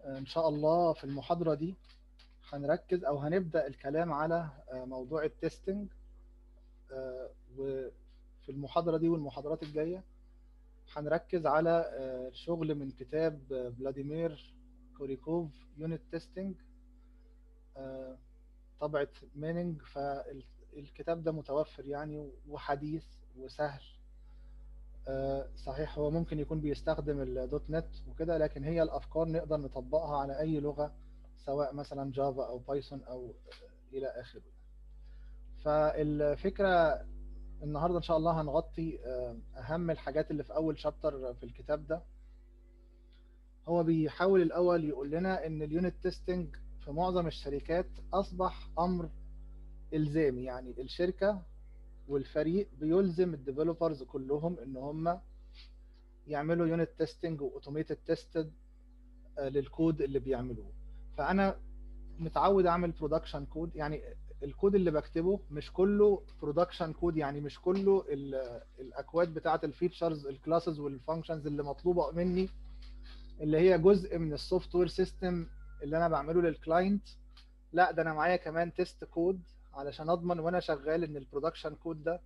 ان شاء الله في المحاضره دي هنركز او هنبدا الكلام على موضوع التستنج وفي المحاضره دي والمحاضرات الجايه هنركز على شغل من كتاب فلاديمير كوريكوف يونت تيستنج طبعة مينينج فالكتاب ده متوفر يعني وحديث وسهل صحيح هو ممكن يكون بيستخدم الدوت نت وكده لكن هي الافكار نقدر نطبقها على اي لغه سواء مثلا جافا او بايثون او الى اخره فالفكره النهارده ان شاء الله هنغطي اهم الحاجات اللي في اول شابتر في الكتاب ده هو بيحاول الاول يقول لنا ان اليونت تيستنج في معظم الشركات اصبح امر الزامي يعني الشركه والفريق بيلزم الديفلوبرز كلهم ان هم يعملوا يونت تيستنج واوتوميتد تيستد للكود اللي بيعملوه فانا متعود اعمل برودكشن كود يعني الكود اللي بكتبه مش كله برودكشن كود يعني مش كله الاكواد بتاعه الفيتشرز الكلاسز والفانكشنز اللي مطلوبه مني اللي هي جزء من السوفت وير سيستم اللي انا بعمله للكلاينت لا ده انا معايا كمان تيست كود علشان اضمن وانا شغال ان البرودكشن كود ده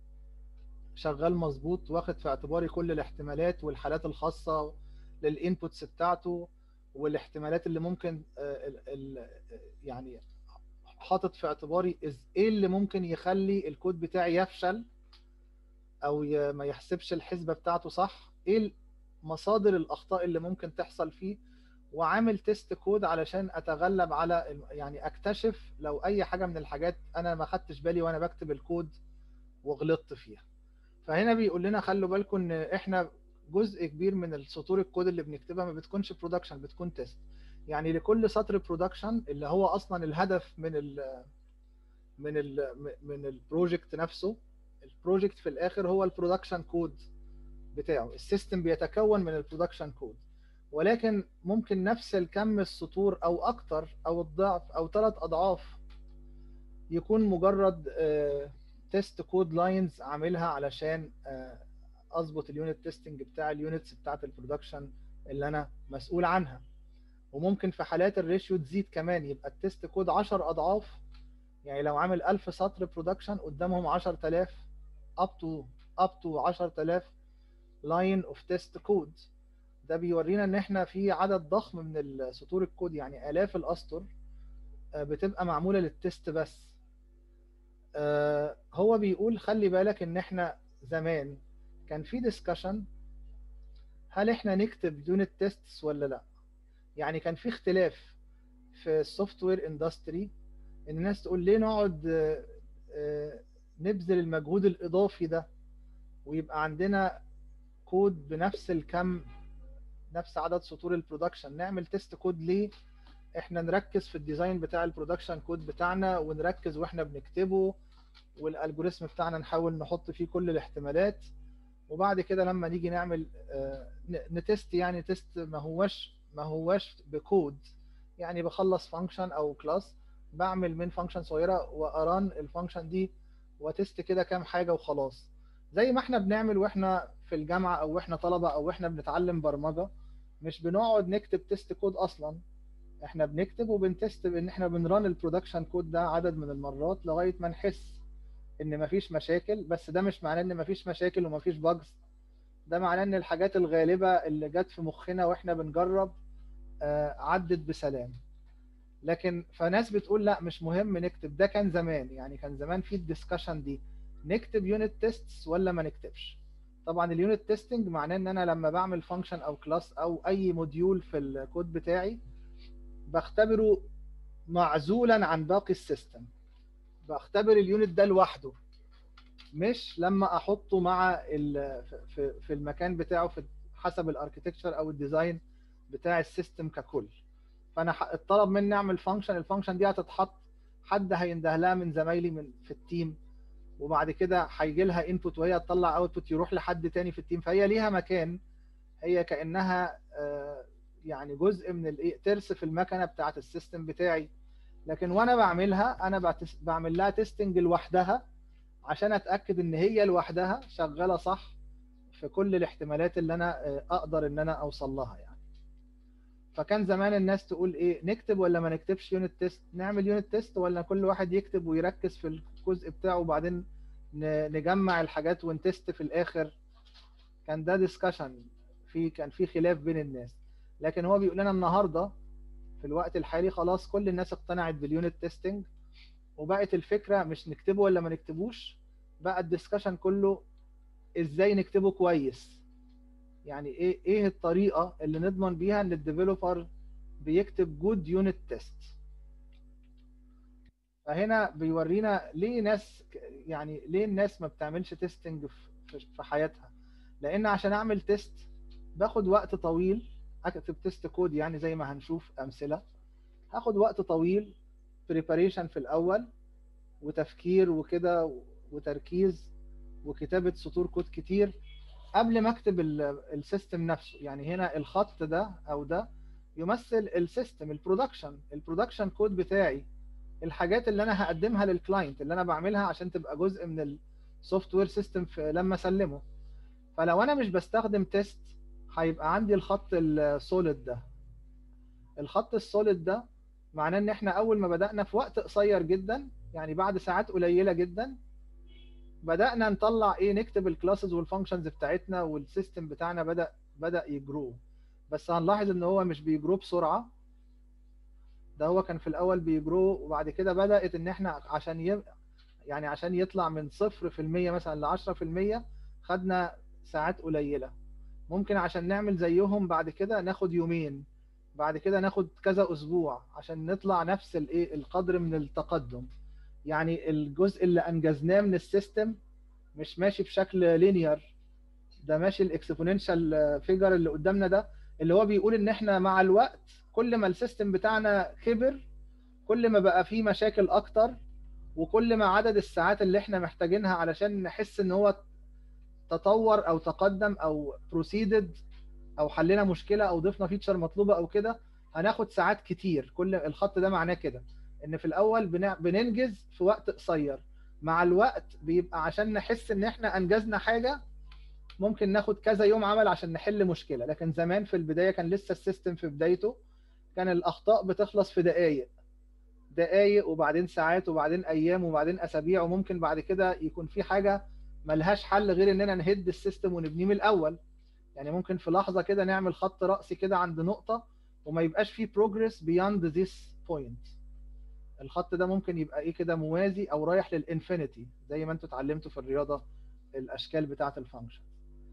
شغال مظبوط واخد في اعتباري كل الاحتمالات والحالات الخاصه للانبوتس بتاعته والاحتمالات اللي ممكن ال ال يعني حاطط في اعتباري ايه اللي ممكن يخلي الكود بتاعي يفشل او ما يحسبش الحسبه بتاعته صح ايه مصادر الاخطاء اللي ممكن تحصل فيه وعامل تيست كود علشان اتغلب على يعني اكتشف لو اي حاجه من الحاجات انا ما خدتش بالي وانا بكتب الكود وغلطت فيها فهنا بيقول لنا خلوا بالكم ان احنا جزء كبير من السطور الكود اللي بنكتبها ما بتكونش برودكشن بتكون تيست يعني لكل سطر برودكشن اللي هو اصلا الهدف من ال من ال من البروجكت نفسه البروجكت في الاخر هو البرودكشن كود بتاعه السيستم بيتكون من البرودكشن كود ولكن ممكن نفس الكم السطور او اكتر او الضعف او ثلاث اضعاف يكون مجرد تيست كود لاينز عاملها علشان اظبط اليونت تيستنج بتاع اليونتس بتاعه البرودكشن اللي انا مسؤول عنها وممكن في حالات الريشيو تزيد كمان يبقى التيست كود 10 اضعاف يعني لو عامل 1000 سطر برودكشن قدامهم 10000 اب تو اب تو 10000 لاين اوف تيست كود ده بيورينا ان احنا في عدد ضخم من سطور الكود يعني الاف الاسطر بتبقى معموله للتست بس هو بيقول خلي بالك ان احنا زمان كان في ديسكشن هل احنا نكتب يونت تيستس ولا لا يعني كان في اختلاف في السوفت وير اندستري ان الناس تقول ليه نقعد نبذل المجهود الاضافي ده ويبقى عندنا كود بنفس الكم نفس عدد سطور البرودكشن نعمل تيست كود ليه احنا نركز في الديزاين بتاع البرودكشن كود بتاعنا ونركز واحنا بنكتبه والالجوريزم بتاعنا نحاول نحط فيه كل الاحتمالات وبعد كده لما نيجي نعمل نتست يعني تيست ما هوش ما هوش بكود يعني بخلص فانكشن او كلاس بعمل من فانكشن صغيره واران الفانكشن دي وتست كده كام حاجه وخلاص زي ما احنا بنعمل واحنا في الجامعه او واحنا طلبه او واحنا بنتعلم برمجه مش بنقعد نكتب تيست كود اصلا احنا بنكتب وبنتست ان احنا بنران البرودكشن كود ده عدد من المرات لغايه ما نحس ان مفيش مشاكل بس ده مش معناه ان مفيش مشاكل ومفيش باجز ده معناه ان الحاجات الغالبه اللي جت في مخنا واحنا بنجرب آه عدت بسلام لكن فناس بتقول لا مش مهم نكتب ده كان زمان يعني كان زمان في الديسكشن دي نكتب يونت تيستس ولا ما نكتبش طبعا اليونت تيستنج معناه ان انا لما بعمل فانكشن او كلاس او اي موديول في الكود بتاعي بختبره معزولا عن باقي السيستم بختبر اليونت ده لوحده مش لما احطه مع في في المكان بتاعه في حسب الاركتكتشر او الديزاين بتاع السيستم ككل فانا اتطلب مني اعمل فانكشن الفانكشن دي هتتحط حد هينده لها من زمايلي من في التيم وبعد كده هيجي لها انبوت وهي تطلع اوتبوت يروح لحد تاني في التيم فهي ليها مكان هي كانها يعني جزء من الايه ترس في المكنه بتاعه السيستم بتاعي لكن وانا بعملها انا بعمل لها تيستنج لوحدها عشان اتاكد ان هي لوحدها شغاله صح في كل الاحتمالات اللي انا اقدر ان انا اوصل لها يعني فكان زمان الناس تقول ايه نكتب ولا ما نكتبش يونت تيست نعمل يونت تيست ولا كل واحد يكتب ويركز في الجزء بتاعه وبعدين نجمع الحاجات ونتست في الاخر كان ده ديسكشن في كان في خلاف بين الناس لكن هو بيقول لنا النهارده في الوقت الحالي خلاص كل الناس اقتنعت باليونت تيستنج وبقت الفكره مش نكتبه ولا ما نكتبوش بقى الديسكشن كله ازاي نكتبه كويس يعني ايه ايه الطريقه اللي نضمن بيها ان الديفلوبر بيكتب جود يونت تيست فهنا بيورينا ليه ناس يعني ليه الناس ما بتعملش تيستنج في حياتها لان عشان اعمل تيست باخد وقت طويل اكتب تيست كود يعني زي ما هنشوف امثله هاخد وقت طويل بريباريشن في الاول وتفكير وكده وتركيز وكتابه سطور كود كتير قبل ما اكتب السيستم نفسه يعني هنا الخط ده او ده يمثل السيستم البرودكشن البرودكشن كود بتاعي الحاجات اللي انا هقدمها للكلاينت اللي انا بعملها عشان تبقى جزء من السوفت وير سيستم لما اسلمه فلو انا مش بستخدم تيست هيبقى عندي الخط السوليد ده الخط السوليد ده معناه ان احنا اول ما بدانا في وقت قصير جدا يعني بعد ساعات قليله جدا بدانا نطلع ايه نكتب الكلاسز والفانكشنز بتاعتنا والسيستم بتاعنا بدا بدا يجرو بس هنلاحظ ان هو مش بيجرو بسرعه ده هو كان في الاول بيجرو وبعد كده بدات ان احنا عشان ي... يعني عشان يطلع من 0% مثلا ل 10% خدنا ساعات قليله ممكن عشان نعمل زيهم بعد كده ناخد يومين بعد كده ناخد كذا اسبوع عشان نطلع نفس الايه القدر من التقدم يعني الجزء اللي انجزناه من السيستم مش ماشي بشكل لينير ده ماشي الاكسبوننشال فيجر اللي قدامنا ده اللي هو بيقول ان احنا مع الوقت كل ما السيستم بتاعنا كبر كل ما بقى فيه مشاكل اكتر وكل ما عدد الساعات اللي احنا محتاجينها علشان نحس ان هو تطور او تقدم او بروسيدد او حلينا مشكله او ضفنا فيتشر مطلوبه او كده هناخد ساعات كتير كل الخط ده معناه كده ان في الاول بننجز في وقت قصير مع الوقت بيبقى عشان نحس ان احنا انجزنا حاجه ممكن ناخد كذا يوم عمل عشان نحل مشكله لكن زمان في البدايه كان لسه السيستم في بدايته كان الاخطاء بتخلص في دقائق دقائق وبعدين ساعات وبعدين ايام وبعدين اسابيع وممكن بعد كده يكون في حاجه ملهاش حل غير اننا نهد السيستم ونبنيه من الاول يعني ممكن في لحظه كده نعمل خط راسي كده عند نقطه وما يبقاش فيه بروجرس بياند ذيس بوينت الخط ده ممكن يبقى ايه كده موازي او رايح للانفينيتي زي ما انتوا اتعلمتوا في الرياضه الاشكال بتاعه الفانكشن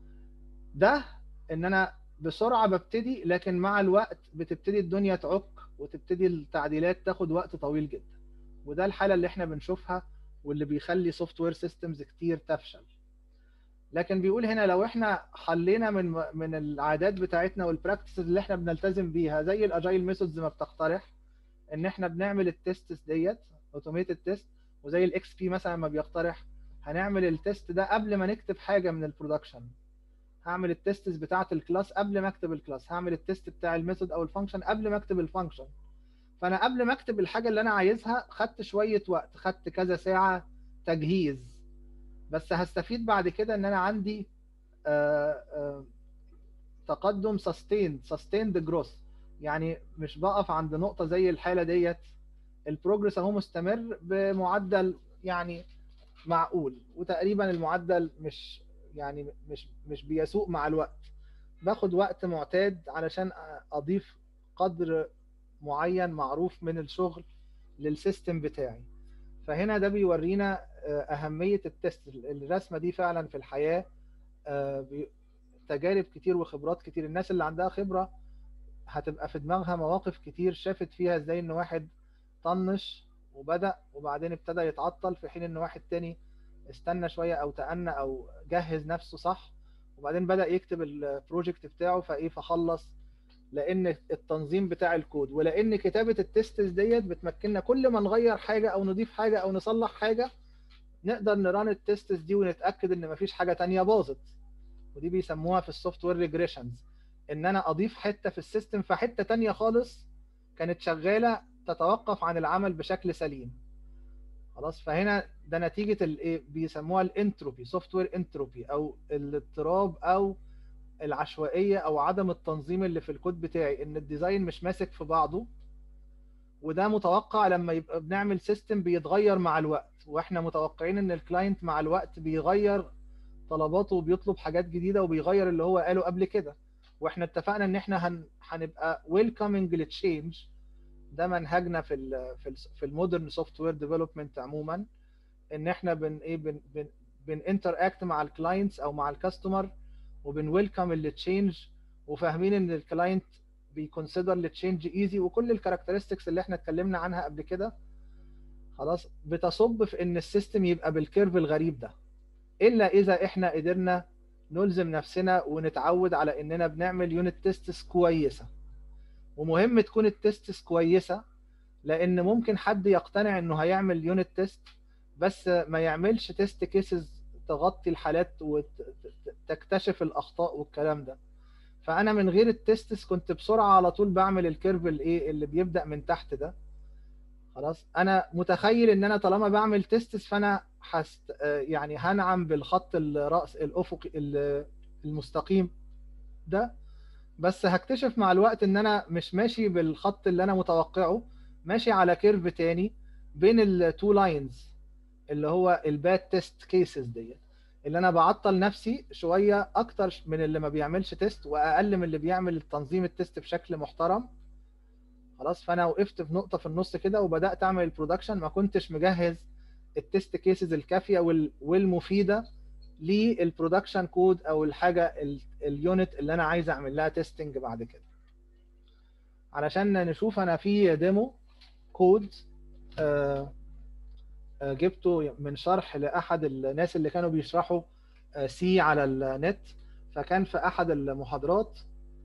ده ان انا بسرعه ببتدي لكن مع الوقت بتبتدي الدنيا تعك وتبتدي التعديلات تاخد وقت طويل جدا وده الحاله اللي احنا بنشوفها واللي بيخلي سوفت وير سيستمز كتير تفشل لكن بيقول هنا لو احنا حلينا من من العادات بتاعتنا والبراكتسز اللي احنا بنلتزم بيها زي الاجايل ميثودز ما بتقترح ان احنا بنعمل التيستس ديت اوتوميتد تيست وزي الاكس بي مثلا ما بيقترح هنعمل التيست ده قبل ما نكتب حاجه من البرودكشن هعمل التيستس بتاعه الكلاس قبل ما اكتب الكلاس هعمل التيست بتاع الميثود او الفانكشن قبل ما اكتب الفانكشن فانا قبل ما اكتب الحاجه اللي انا عايزها خدت شويه وقت خدت كذا ساعه تجهيز بس هستفيد بعد كده ان انا عندي آآ آآ تقدم سستيند سستيند جروث يعني مش بقف عند نقطه زي الحاله ديت البروجرس اهو مستمر بمعدل يعني معقول وتقريبا المعدل مش يعني مش مش بيسوق مع الوقت باخد وقت معتاد علشان اضيف قدر معين معروف من الشغل للسيستم بتاعي فهنا ده بيورينا اهميه التست الرسمه دي فعلا في الحياه تجارب كتير وخبرات كتير الناس اللي عندها خبره هتبقى في دماغها مواقف كتير شافت فيها ازاي ان واحد طنش وبدا وبعدين ابتدى يتعطل في حين ان واحد تاني استنى شويه او تأنى او جهز نفسه صح وبعدين بدا يكتب البروجكت بتاعه فايه فخلص لان التنظيم بتاع الكود ولان كتابه التستس ديت بتمكننا كل ما نغير حاجه او نضيف حاجه او نصلح حاجه نقدر نران التستس دي ونتاكد ان مفيش حاجه تانية باظت ودي بيسموها في السوفت وير ريجريشنز ان انا اضيف حته في السيستم فحته تانية خالص كانت شغاله تتوقف عن العمل بشكل سليم خلاص فهنا ده نتيجه الايه بيسموها الانتروبي سوفت وير انتروبي او الاضطراب او العشوائيه او عدم التنظيم اللي في الكود بتاعي ان الديزاين مش ماسك في بعضه وده متوقع لما يبقى بنعمل سيستم بيتغير مع الوقت واحنا متوقعين ان الكلاينت مع الوقت بيغير طلباته وبيطلب حاجات جديده وبيغير اللي هو قاله قبل كده واحنا اتفقنا ان احنا هن... هنبقى ويلكمنج للتشينج ده منهجنا في ال في ال في المودرن سوفت وير ديفلوبمنت عموما ان احنا بن ايه بن بن بننتر اكت مع الكلاينتس او مع الكاستمر وبن ويلكم للتشينج وفاهمين ان الكلاينت بيكونسيدر التشينج ايزي وكل الكاركترستكس اللي احنا اتكلمنا عنها قبل كده خلاص بتصب في ان السيستم يبقى بالكيرف الغريب ده الا اذا احنا قدرنا نلزم نفسنا ونتعود على اننا بنعمل يونت تيستس كويسه ومهم تكون التيستس كويسه لان ممكن حد يقتنع انه هيعمل يونت تيست بس ما يعملش تيست كيسز تغطي الحالات وتكتشف الاخطاء والكلام ده فانا من غير التيستس كنت بسرعه على طول بعمل الكيرف الايه اللي بيبدا من تحت ده خلاص انا متخيل ان انا طالما بعمل تيستس فانا حست يعني هنعم بالخط الراس الافقي المستقيم ده بس هكتشف مع الوقت ان انا مش ماشي بالخط اللي انا متوقعه ماشي على كيرف تاني بين التو لاينز اللي هو الباد تيست كيسز ديت اللي انا بعطل نفسي شويه اكتر من اللي ما بيعملش تيست واقل من اللي بيعمل التنظيم التيست بشكل محترم خلاص فانا وقفت في نقطه في النص كده وبدات اعمل البرودكشن ما كنتش مجهز التيست كيسز الكافيه والمفيده للبرودكشن كود او الحاجه اليونت اللي انا عايز اعمل لها تيستنج بعد كده علشان نشوف انا في ديمو كود آه جبته من شرح لاحد الناس اللي كانوا بيشرحوا سي على النت فكان في احد المحاضرات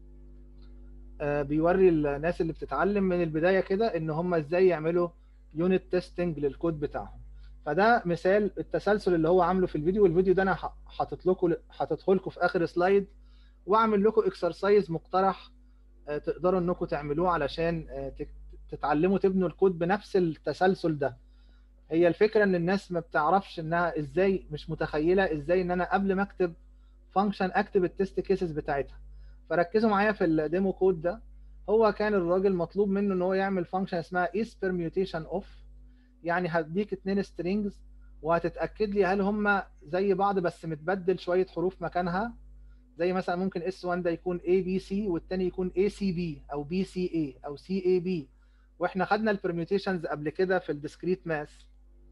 بيوري الناس اللي بتتعلم من البدايه كده ان هم ازاي يعملوا يونت تيستنج للكود بتاعهم فده مثال التسلسل اللي هو عامله في الفيديو والفيديو ده انا حاطط لكم حاططه لكم في اخر سلايد واعمل لكم اكسرسايز مقترح تقدروا انكم تعملوه علشان تتعلموا تبنوا الكود بنفس التسلسل ده هي الفكره ان الناس ما بتعرفش انها ازاي مش متخيله ازاي ان انا قبل ما اكتب فانكشن اكتب التست كيسز بتاعتها فركزوا معايا في الديمو كود ده هو كان الراجل مطلوب منه ان هو يعمل فانكشن اسمها is permutation of يعني هديك اتنين سترينجز وهتتاكد لي هل هم زي بعض بس متبدل شويه حروف مكانها زي مثلا ممكن اس 1 ده يكون اي بي سي والتاني يكون اي سي بي او بي سي اي او سي اي بي واحنا خدنا البرميوتيشنز قبل كده في الديسكريت ماس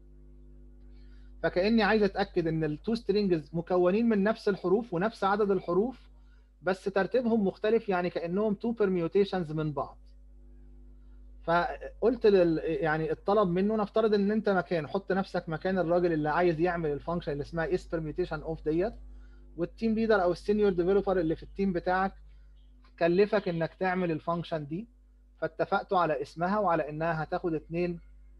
فكاني عايز اتاكد ان التو سترينجز مكونين من نفس الحروف ونفس عدد الحروف بس ترتيبهم مختلف يعني كانهم تو permutations من بعض فقلت لل يعني الطلب منه نفترض ان انت مكان حط نفسك مكان الراجل اللي عايز يعمل الفانكشن اللي اسمها is permutation of ديت والتيم ليدر او السينيور ديفلوبر اللي في التيم بتاعك كلفك انك تعمل الفانكشن دي فاتفقتوا على اسمها وعلى انها هتاخد اتنين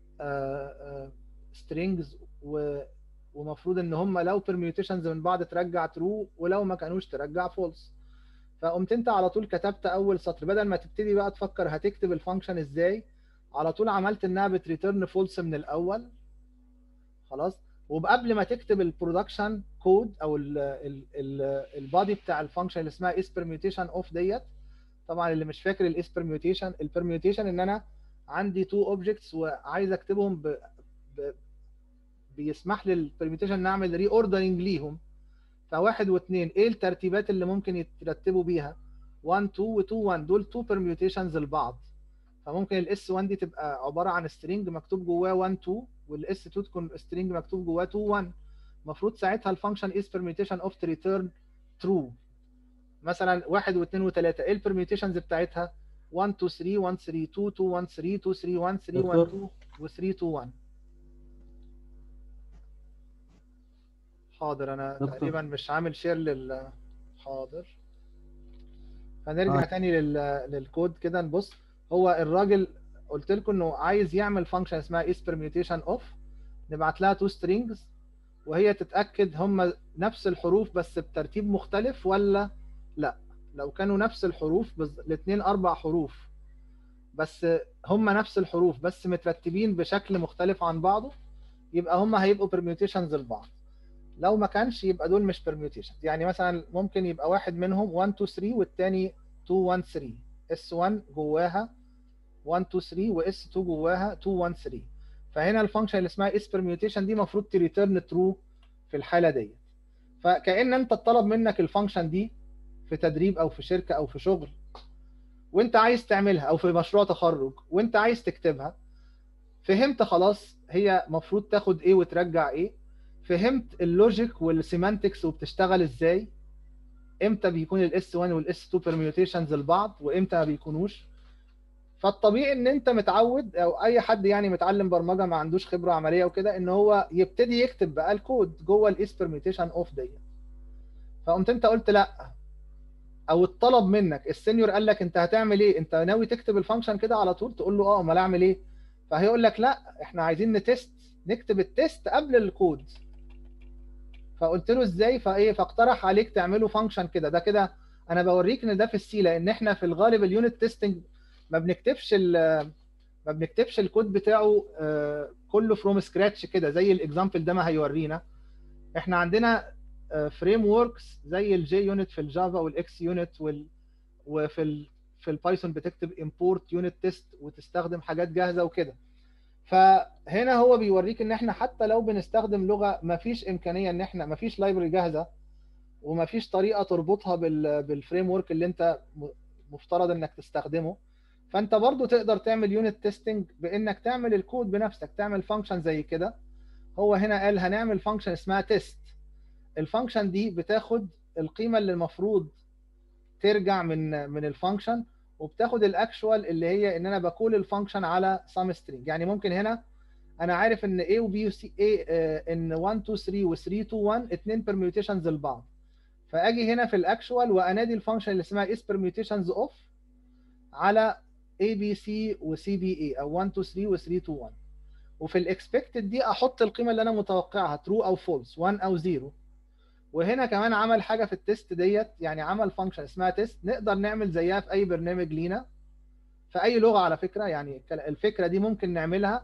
سترينجز ومفروض ان هم لو permutations من بعض ترجع true ولو ما كانوش ترجع false فقمت انت على طول كتبت اول سطر بدل ما تبتدي بقى تفكر هتكتب الفانكشن ازاي على طول عملت انها بتريتيرن فولس من الاول خلاص وقبل ما تكتب البرودكشن كود او البادي بتاع الفانكشن اللي اسمها is permutation of ديت طبعا اللي مش فاكر الاس permutation البرميوتيشن ان انا عندي تو اوبجكتس وعايز اكتبهم ب... ب... بيسمح لي البرميوتيشن ان اعمل ري اوردرنج ليهم فواحد واثنين ايه الترتيبات اللي ممكن يترتبوا بيها 1 2 و 2 1 دول تو permutations لبعض فممكن الاس 1 دي تبقى عباره عن سترينج مكتوب جواه 1 2 والاس 2 تكون سترينج مكتوب جواه 2 1 المفروض ساعتها الفانكشن is permutation of to return true مثلا 1 و2 و3 ايه البرميوتيشنز بتاعتها 1 2 3 1 3 2 2 1 3 2 3 1 3 1 2 و 3 2 1 حاضر انا دكتور. تقريبا مش عامل شير لل حاضر هنرجع آه. تاني لل... للكود كده نبص هو الراجل قلت لكم انه عايز يعمل فانكشن اسمها is permutation of نبعت لها تو strings وهي تتاكد هم نفس الحروف بس بترتيب مختلف ولا لا لو كانوا نفس الحروف بز... الاثنين اربع حروف بس هم نفس الحروف بس مترتبين بشكل مختلف عن بعضه يبقى هم هيبقوا permutations لبعض لو ما كانش يبقى دول مش permutations يعني مثلا ممكن يبقى واحد منهم 1 2 3 والتاني 2 1 3 S1 جواها 1 2 3 و S2 جواها 2 1 3 فهنا الفانكشن اللي اسمها S permutation دي المفروض تريتيرن ترو في الحالة ديت فكأن انت اتطلب منك الفانكشن دي في تدريب او في شركة او في شغل وانت عايز تعملها او في مشروع تخرج وانت عايز تكتبها فهمت خلاص هي مفروض تاخد ايه وترجع ايه فهمت اللوجيك والسيمانتكس وبتشتغل ازاي امتى بيكون الاس 1 والاس 2 permutations لبعض وامتى ما بيكونوش فالطبيعي ان انت متعود او اي حد يعني متعلم برمجه ما عندوش خبره عمليه وكده ان هو يبتدي يكتب بقى الكود جوه الاس بيرميتيشن اوف دي فقمت انت قلت لا او اتطلب منك السينيور قال لك انت هتعمل ايه انت ناوي تكتب الفانكشن كده على طول تقول له اه امال اعمل ايه فهيقول لك لا احنا عايزين نتست نكتب التست قبل الكود فقلت له ازاي فايه فاقترح عليك تعمله فانكشن كده ده كده انا بوريك ان ده في السي لان احنا في الغالب اليونت تيستنج ما بنكتبش ما بنكتبش الكود بتاعه كله فروم سكراتش كده زي الاكزامبل ده ما هيورينا احنا عندنا فريم وركس زي الجي يونت في الجافا والاكس يونت وال وفي ال في البايثون بتكتب امبورت يونت تيست وتستخدم حاجات جاهزه وكده فهنا هو بيوريك ان احنا حتى لو بنستخدم لغه ما فيش امكانيه ان احنا ما فيش لايبرري جاهزه وما فيش طريقه تربطها بال بالفريم ورك اللي انت مفترض انك تستخدمه فانت برضو تقدر تعمل يونت تيستنج بانك تعمل الكود بنفسك تعمل فانكشن زي كده هو هنا قال هنعمل فانكشن اسمها تيست الفانكشن دي بتاخد القيمه اللي المفروض ترجع من من الفانكشن وبتاخد الاكشوال اللي هي ان انا بقول الفانكشن على سام سترينج يعني ممكن هنا انا عارف ان A و B و C A ان 1 2 3 و 3 2 1 اتنين permutations لبعض فاجي هنا في الاكشوال وانادي الفانكشن اللي اسمها is permutations of على A B C و C B A او 1 2 3 و 3 2 1 وفي الاكسبكتد دي احط القيمه اللي انا متوقعها true او false 1 او 0 وهنا كمان عمل حاجه في التست ديت يعني عمل فانكشن اسمها تيست نقدر نعمل زيها في اي برنامج لينا في اي لغه على فكره يعني الفكره دي ممكن نعملها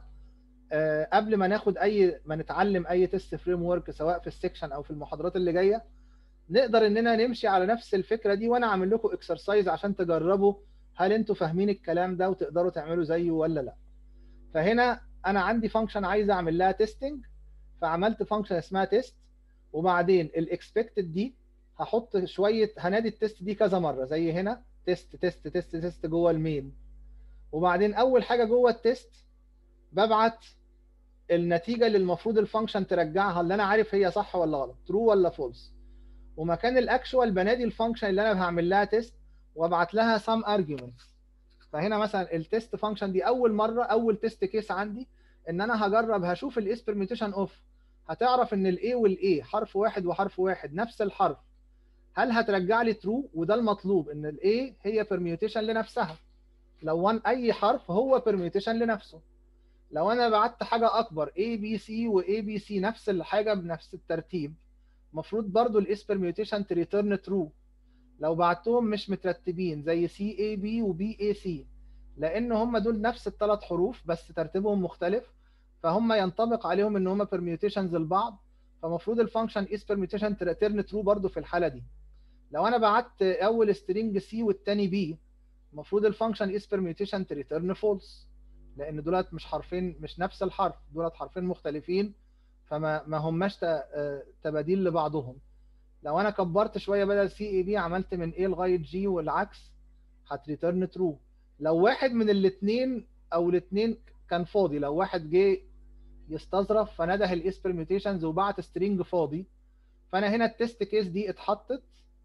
قبل ما ناخد اي ما نتعلم اي تيست فريم ورك سواء في السكشن او في المحاضرات اللي جايه نقدر اننا نمشي على نفس الفكره دي وانا اعمل لكم اكسرسايز عشان تجربوا هل انتوا فاهمين الكلام ده وتقدروا تعملوا زيه ولا لا فهنا انا عندي فانكشن عايز اعمل لها تيستنج فعملت فانكشن اسمها تيست وبعدين الاكسبكتد دي هحط شويه هنادي التيست دي كذا مره زي هنا تيست تيست تيست تيست جوه المين وبعدين اول حاجه جوه التيست ببعت النتيجه اللي المفروض الفانكشن ترجعها اللي انا عارف هي صح ولا غلط ترو ولا فولس ومكان الاكشوال بنادي الفانكشن اللي انا هعمل لها تيست وابعت لها سام ارجيومنت فهنا مثلا التيست فانكشن دي اول مره اول تيست كيس عندي ان انا هجرب هشوف الاس بيرميتيشن اوف هتعرف ان الاي والاي حرف واحد وحرف واحد نفس الحرف هل هترجع لي ترو وده المطلوب ان الاي هي بيرميوتيشن لنفسها لو ان اي حرف هو بيرميوتيشن لنفسه لو انا بعت حاجه اكبر A B C و A B C نفس الحاجه بنفس الترتيب المفروض برضو الاس بيرميوتيشن تريتيرن ترو لو بعتهم مش مترتبين زي C A B و B A C لان هم دول نفس الثلاث حروف بس ترتيبهم مختلف فهم ينطبق عليهم ان هم permutations لبعض فمفروض الفانكشن is permutation return true برضو في الحاله دي لو انا بعت اول string C والتاني B المفروض الفانكشن is permutation return false لان دولت مش حرفين مش نفس الحرف دولت حرفين مختلفين فما ما هماش تباديل لبعضهم لو انا كبرت شويه بدل سي اي بي عملت من A لغايه G والعكس هتريتيرن ترو لو واحد من الاثنين او الاثنين كان فاضي لو واحد جه يستظرف فنده الاس بيرميوتيشنز وبعت سترينج فاضي فانا هنا التست كيس دي اتحطت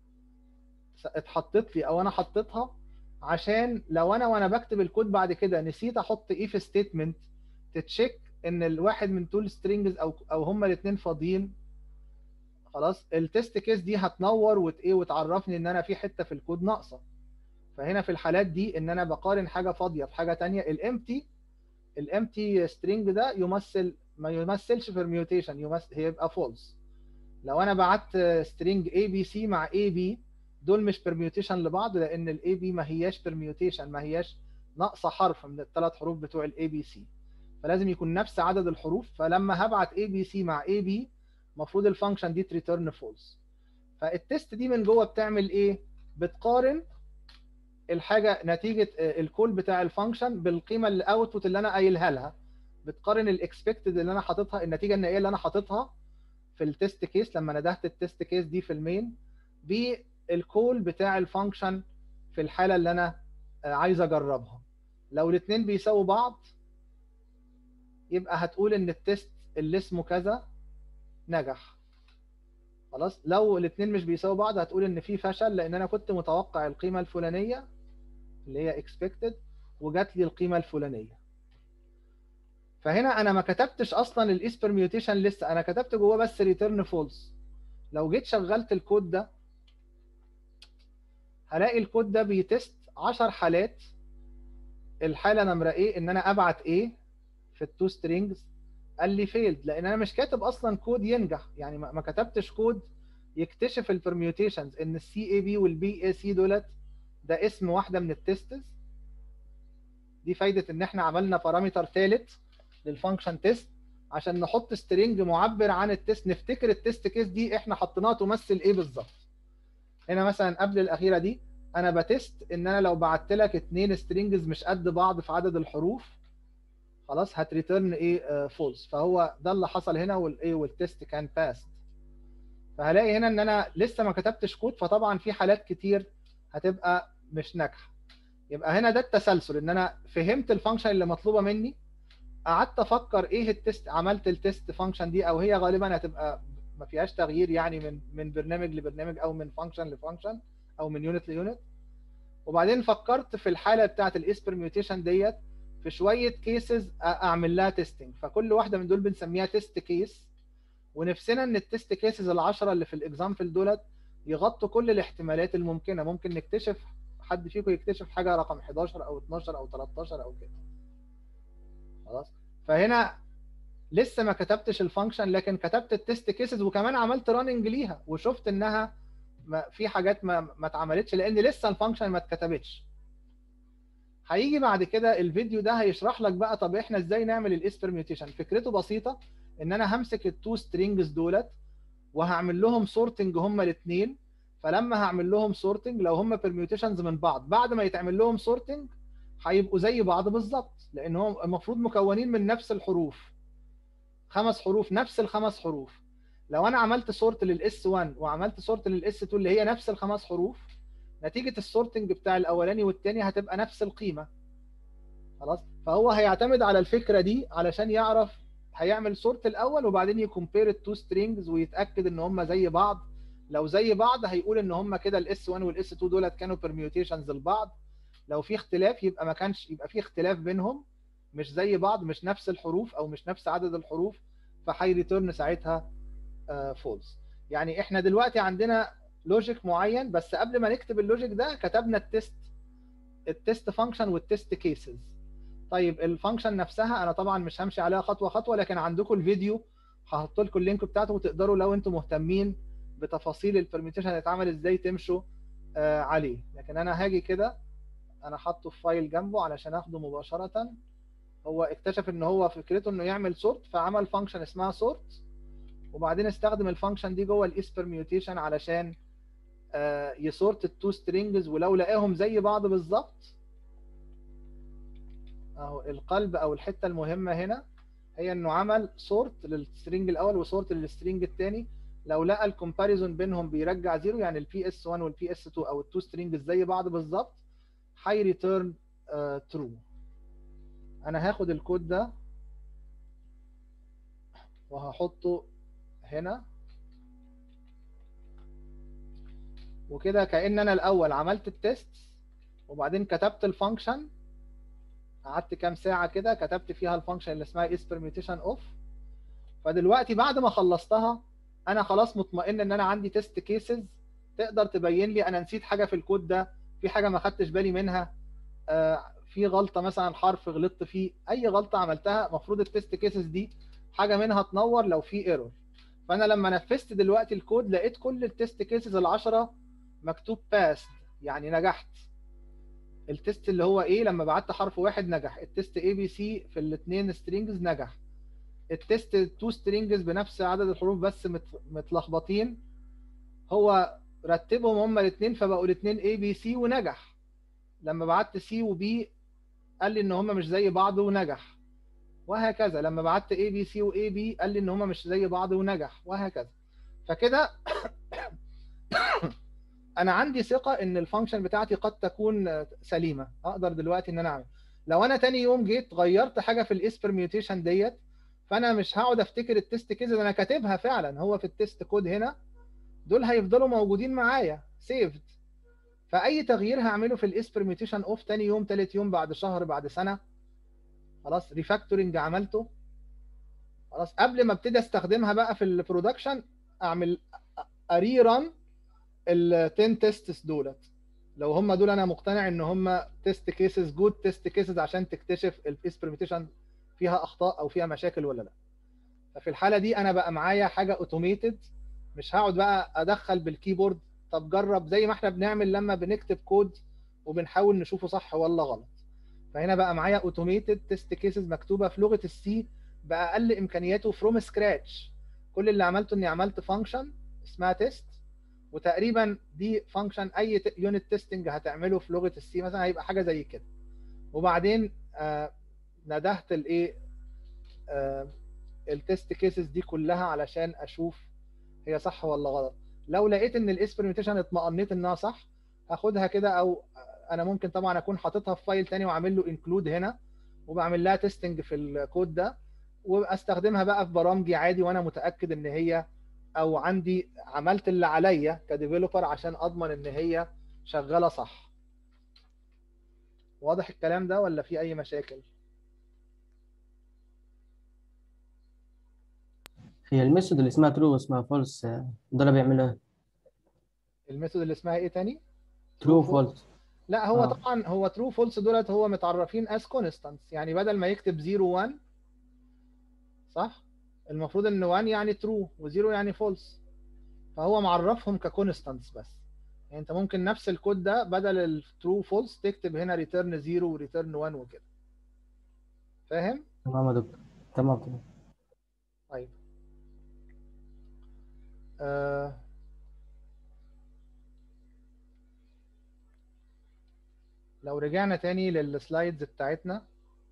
اتحطت لي او انا حطيتها عشان لو انا وانا بكتب الكود بعد كده نسيت احط ايف ستيتمنت تتشيك ان الواحد من تول سترينجز او او هما الاثنين فاضيين خلاص التست كيس دي هتنور وت ايه وتعرفني ان انا في حته في الكود ناقصه فهنا في الحالات دي ان انا بقارن حاجه فاضيه بحاجه ثانيه الامتي الامتي سترينج ده يمثل ما يمثلش permutation يمثل هيبقى فولس لو انا بعت سترينج اي بي سي مع اي بي دول مش permutation لبعض لان الاي بي ما هياش permutation ما هياش ناقصه حرف من الثلاث حروف بتوع الاي بي سي فلازم يكون نفس عدد الحروف فلما هبعت اي بي سي مع اي بي المفروض الفانكشن دي تريتيرن فولس فالتست دي من جوه بتعمل ايه بتقارن الحاجه نتيجه الكول بتاع الفانكشن بالقيمه الاوتبوت اللي انا قايلها لها بتقارن الاكسبكتد اللي انا حاططها النتيجه النهائيه اللي انا حاططها في التست كيس لما ندهت التست كيس دي في المين بالكول بتاع الفانكشن في الحاله اللي انا عايز اجربها لو الاثنين بيساووا بعض يبقى هتقول ان التست اللي اسمه كذا نجح خلاص لو الاثنين مش بيساووا بعض هتقول ان في فشل لان انا كنت متوقع القيمه الفلانيه اللي هي expected وجات لي القيمه الفلانيه فهنا انا ما كتبتش اصلا الاس permutation لسه انا كتبت جواه بس return false لو جيت شغلت الكود ده هلاقي الكود ده بيتست 10 حالات الحاله نمره ايه ان انا ابعت ايه في التو سترينجز قال لي فيلد لان انا مش كاتب اصلا كود ينجح يعني ما كتبتش كود يكتشف البرميوتيشنز ان السي اي بي والبي اي سي دولت ده اسم واحده من التستس دي فايده ان احنا عملنا بارامتر ثالث للفانكشن تيست عشان نحط سترينج معبر عن التست نفتكر التست كيس دي احنا حطيناها تمثل ايه بالظبط هنا مثلا قبل الاخيره دي انا بتست ان انا لو بعت لك اتنين سترينجز مش قد بعض في عدد الحروف خلاص هتريتيرن ايه فولس فهو ده اللي حصل هنا والايه والتست كان باست فهلاقي هنا ان انا لسه ما كتبتش كود فطبعا في حالات كتير هتبقى مش ناجحه يبقى هنا ده التسلسل ان انا فهمت الفانكشن اللي مطلوبه مني قعدت افكر ايه التست عملت التست فانكشن دي او هي غالبا هتبقى ما فيهاش تغيير يعني من من برنامج لبرنامج او من فانكشن لفانكشن او من يونت ليونت وبعدين فكرت في الحاله بتاعه الاس برميوتيشن ديت في شويه كيسز اعمل لها تيستنج فكل واحده من دول بنسميها تيست كيس ونفسنا ان التيست كيسز العشرة اللي في الاكزامبل دولت يغطوا كل الاحتمالات الممكنه ممكن نكتشف حد فيكم يكتشف حاجه رقم 11 او 12 او 13 او كده خلاص فهنا لسه ما كتبتش الفانكشن لكن كتبت التيست كيسز وكمان عملت راننج ليها وشفت انها ما في حاجات ما ما اتعملتش لان لسه الفانكشن ما اتكتبتش هيجي بعد كده الفيديو ده هيشرح لك بقى طب احنا ازاي نعمل الاس برميوتيشن فكرته بسيطه ان انا همسك التو سترينجز دولت وهعمل لهم سورتنج هما الاثنين فلما هعمل لهم سورتنج لو هما برميوتيشنز من بعض بعد ما يتعمل لهم سورتنج هيبقوا زي بعض بالظبط لان هم المفروض مكونين من نفس الحروف خمس حروف نفس الخمس حروف لو انا عملت سورت للاس 1 وعملت سورت للاس 2 اللي هي نفس الخمس حروف نتيجه السورتنج بتاع الاولاني والثاني هتبقى نفس القيمه خلاص فهو هيعتمد على الفكره دي علشان يعرف هيعمل سورت الاول وبعدين يكمبير التو سترينجز ويتاكد ان هم زي بعض لو زي بعض هيقول ان هم كده الاس 1 والاس 2 دولت كانوا برميوتيشنز لبعض لو في اختلاف يبقى ما كانش يبقى في اختلاف بينهم مش زي بعض مش نفس الحروف او مش نفس عدد الحروف فهيريتيرن ساعتها فولس يعني احنا دلوقتي عندنا لوجيك معين بس قبل ما نكتب اللوجيك ده كتبنا التست التست فانكشن والتست كيسز طيب الفانكشن نفسها انا طبعا مش همشي عليها خطوه خطوه لكن عندكم الفيديو هحط لكم اللينك بتاعته وتقدروا لو انتم مهتمين بتفاصيل البرميتيشن هيتعمل ازاي تمشوا آه عليه لكن انا هاجي كده انا حاطه في فايل جنبه علشان اخده مباشره هو اكتشف ان هو فكرته انه يعمل سورت فعمل فانكشن اسمها سورت وبعدين استخدم الفانكشن دي جوه الاس برميوتيشن علشان آه يسورت التو سترينجز ولو لقاهم زي بعض بالظبط اهو القلب او الحته المهمه هنا هي انه عمل سورت للسترينج الاول وسورت للسترينج الثاني لو لقى الكومباريزون بينهم بيرجع زيرو يعني البي اس 1 والبي اس 2 او التو سترينجز زي بعض بالظبط هي ريتيرن ترو انا هاخد الكود ده وهحطه هنا وكده كأن انا الاول عملت التست وبعدين كتبت الفانكشن قعدت كام ساعه كده كتبت فيها الفانكشن اللي اسمها اس permutation اوف فدلوقتي بعد ما خلصتها انا خلاص مطمئن ان انا عندي تيست كيسز تقدر تبين لي انا نسيت حاجه في الكود ده في حاجه ما خدتش بالي منها آه في غلطه مثلا حرف غلطت فيه اي غلطه عملتها المفروض التيست كيسز دي حاجه منها تنور لو في ايرور فانا لما نفذت دلوقتي الكود لقيت كل التيست كيسز العشرة مكتوب باس يعني نجحت التيست اللي هو ايه لما بعت حرف واحد نجح التيست اي بي سي في الاثنين سترينجز نجح التست تو سترينجز بنفس عدد الحروف بس مت- متلخبطين هو رتبهم هما الاثنين فبقوا الاثنين اي بي سي ونجح لما بعت سي وبي قال لي ان هما مش زي بعض ونجح وهكذا لما بعت اي بي سي واي بي قال لي ان هما مش زي بعض ونجح وهكذا فكده انا عندي ثقه ان الفانكشن بتاعتي قد تكون سليمه اقدر دلوقتي ان انا اعمل لو انا تاني يوم جيت غيرت حاجه في الاس permutation ديت فانا مش هقعد افتكر التست كيسز انا كاتبها فعلا هو في التست كود هنا دول هيفضلوا موجودين معايا سيفد فاي تغيير هعمله في الاس permutation اوف تاني يوم تالت يوم بعد شهر بعد سنه خلاص ريفاكتورنج عملته خلاص قبل ما ابتدي استخدمها بقى في البرودكشن اعمل اري ران ال 10 تيستس دولت لو هم دول انا مقتنع ان هم تيست كيسز جود تيست كيسز عشان تكتشف الاس بريميتيشن فيها اخطاء او فيها مشاكل ولا لا ففي الحاله دي انا بقى معايا حاجه اوتوميتد مش هقعد بقى ادخل بالكيبورد طب جرب زي ما احنا بنعمل لما بنكتب كود وبنحاول نشوفه صح ولا غلط فهنا بقى معايا اوتوميتد تيست كيسز مكتوبه في لغه السي باقل امكانياته فروم سكراتش كل اللي عملته اني عملت فانكشن اسمها تيست وتقريبا دي فانكشن اي يونت تيستنج هتعمله في لغه السي مثلا هيبقى حاجه زي كده وبعدين آه ندهت الايه آه التست كيسز دي كلها علشان اشوف هي صح ولا غلط لو لقيت ان الاس بريميتيشن اطمأنيت انها صح هاخدها كده او انا ممكن طبعا اكون حاططها في فايل تاني وعامل له انكلود هنا وبعمل لها تيستنج في الكود ده واستخدمها بقى في برامجي عادي وانا متاكد ان هي او عندي عملت اللي عليا كديفلوبر عشان اضمن ان هي شغاله صح واضح الكلام ده ولا في اي مشاكل هي الميثود اللي اسمها ترو واسمها فولس دول بيعملوا ايه؟ الميثود اللي اسمها ايه تاني ترو True, فولس لا هو آه. طبعا هو ترو فولس دولت هو متعرفين از كونستانتس يعني بدل ما يكتب 0 1 صح المفروض ان 1 يعني ترو و0 يعني فولس فهو معرفهم ككونستانتس بس يعني انت ممكن نفس الكود ده بدل الترو فولس تكتب هنا ريتيرن 0 وريتيرن 1 وكده فاهم تمام يا دكتور تمام تمام طيب آه. لو رجعنا تاني للسلايدز بتاعتنا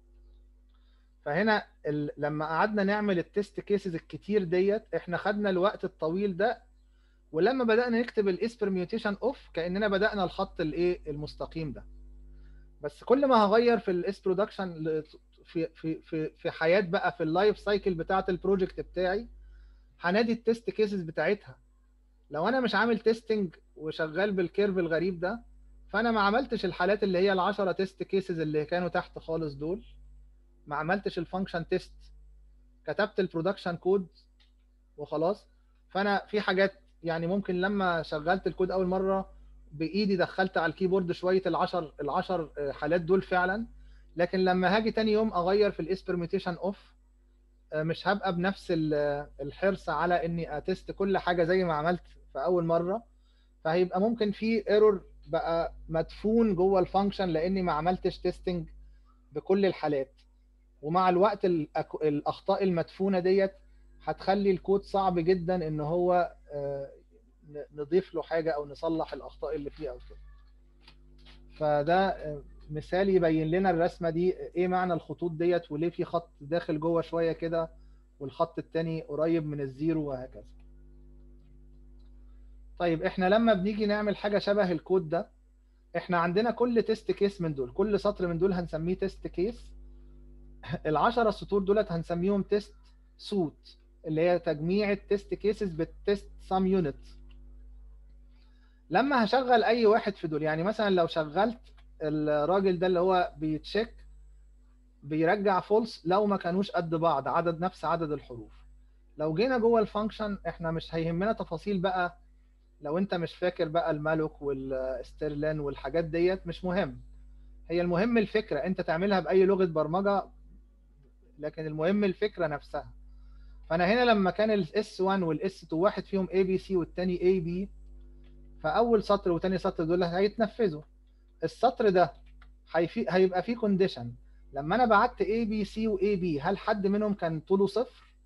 فهنا ال... لما قعدنا نعمل التست كيسز الكتير ديت احنا خدنا الوقت الطويل ده ولما بدأنا نكتب الاس permutation اوف كأننا بدأنا الخط الايه المستقيم ده بس كل ما هغير في الاس برودكشن في في في في حياه بقى في اللايف سايكل بتاعه البروجكت بتاعي هنادي التست كيسز بتاعتها لو انا مش عامل تيستنج وشغال بالكيرف الغريب ده فانا ما عملتش الحالات اللي هي ال10 تيست كيسز اللي كانوا تحت خالص دول ما عملتش الفانكشن تيست كتبت البرودكشن كود وخلاص فانا في حاجات يعني ممكن لما شغلت الكود اول مره بايدي دخلت على الكيبورد شويه العشر العشر حالات دول فعلا لكن لما هاجي تاني يوم اغير في الاس permutation اوف مش هبقى بنفس الحرص على اني اتست كل حاجه زي ما عملت في اول مره فهيبقى ممكن في ايرور بقى مدفون جوه الفانكشن لاني ما عملتش تيستنج بكل الحالات ومع الوقت الاخطاء المدفونه ديت هتخلي الكود صعب جدا ان هو نضيف له حاجه او نصلح الاخطاء اللي فيه او كده فده مثال يبين لنا الرسمه دي ايه معنى الخطوط ديت وليه في خط داخل جوه شويه كده والخط التاني قريب من الزيرو وهكذا طيب احنا لما بنيجي نعمل حاجه شبه الكود ده احنا عندنا كل تيست كيس من دول كل سطر من دول هنسميه تيست كيس العشرة سطور دولت هنسميهم تيست سوت اللي هي تجميع التيست كيسز بالتيست سام يونت لما هشغل اي واحد في دول يعني مثلا لو شغلت الراجل ده اللي هو بيتشيك بيرجع فولس لو ما كانوش قد بعض عدد نفس عدد الحروف لو جينا جوه الفانكشن احنا مش هيهمنا تفاصيل بقى لو انت مش فاكر بقى المالوك والاسترلان والحاجات ديت مش مهم هي المهم الفكره انت تعملها باي لغه برمجه لكن المهم الفكره نفسها فانا هنا لما كان الاس 1 والاس 2 واحد فيهم اي بي سي والتاني اي بي فاول سطر وتاني سطر دول هيتنفذوا السطر ده هيبقى فيه كونديشن لما انا بعت اي بي سي واي بي هل حد منهم كان طوله صفر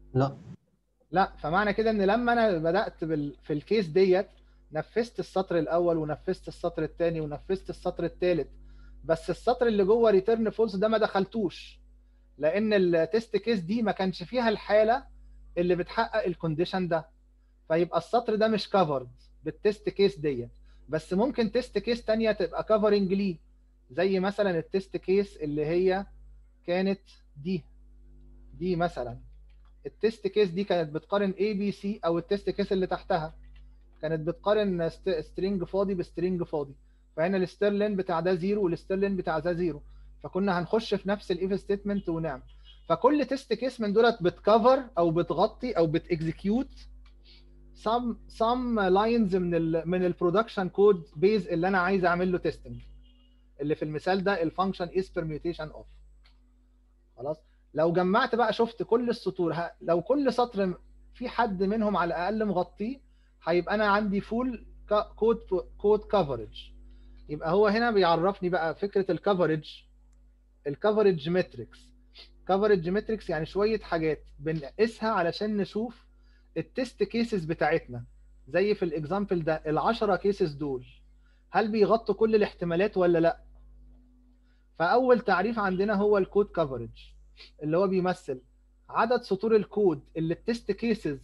لا لا فمعنى كده ان لما انا بدات بال... في الكيس ديت نفذت السطر الاول ونفذت السطر الثاني ونفذت السطر الثالث بس السطر اللي جوه ريتيرن فولس ده ما دخلتوش لان التست كيس دي ما كانش فيها الحاله اللي بتحقق الكونديشن ده فيبقى السطر ده مش كفرد بالتست كيس ديت بس ممكن تيست كيس تانية تبقى كفرنج ليه زي مثلا التست كيس اللي هي كانت دي دي مثلا التست كيس دي كانت بتقارن اي بي سي او التست كيس اللي تحتها كانت بتقارن سترينج فاضي بسترينج فاضي فهنا الستيرلين بتاع ده زيرو والستيرلين بتاع ده زيرو فكنا هنخش في نفس الايف ستيتمنت ونعمل فكل تيست كيس من دولت بتكفر او بتغطي او بتكزيكيوت some some lines من ال من البرودكشن كود بيز اللي انا عايز اعمل له تيستنج اللي في المثال ده الفانكشن is permutation of خلاص لو جمعت بقى شفت كل السطور ه- لو كل سطر في حد منهم على الاقل مغطيه هيبقى انا عندي فول كود كود كفرج يبقى هو هنا بيعرفني بقى فكره الكفرج الكفرج ماتريكس كفرج ماتريكس يعني شويه حاجات بنقيسها علشان نشوف التست كيسز بتاعتنا زي في الاكزامبل ده ال10 كيسز دول هل بيغطوا كل الاحتمالات ولا لا فاول تعريف عندنا هو الكود كفرج اللي هو بيمثل عدد سطور الكود اللي التست كيسز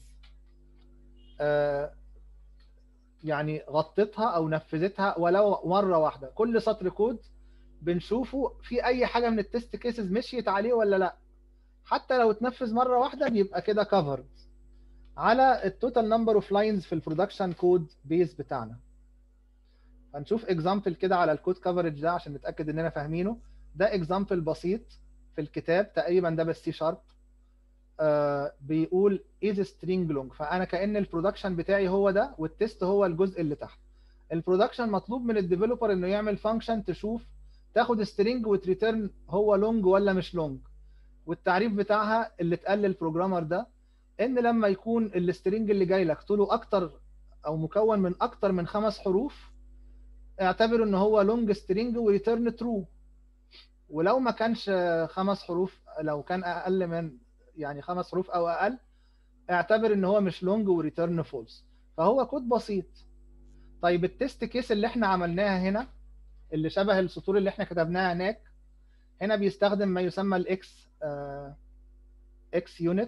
يعني غطتها او نفذتها ولو مره واحده كل سطر كود بنشوفه في اي حاجه من التست كيسز مشيت عليه ولا لا حتى لو اتنفذ مره واحده بيبقى كده كفرد على التوتال نمبر اوف لاينز في البرودكشن كود بيز بتاعنا هنشوف اكزامبل كده على الكود كفرج ده عشان نتاكد اننا فاهمينه ده اكزامبل بسيط في الكتاب تقريبا ده بالسي شارب آه بيقول is string long فانا كان البرودكشن بتاعي هو ده والتست هو الجزء اللي تحت البرودكشن مطلوب من الديفلوبر انه يعمل فانكشن تشوف تاخد سترينج وتريتيرن هو لونج ولا مش لونج والتعريف بتاعها اللي اتقال للبروجرامر ده ان لما يكون السترينج اللي جاي لك طوله اكتر او مكون من اكتر من خمس حروف اعتبر ان هو لونج سترينج وريتيرن ترو ولو ما كانش خمس حروف لو كان اقل من يعني خمس حروف او اقل اعتبر ان هو مش لونج وريتيرن فولس فهو كود بسيط طيب التست كيس اللي احنا عملناها هنا اللي شبه السطور اللي احنا كتبناها هناك هنا بيستخدم ما يسمى الاكس اكس يونت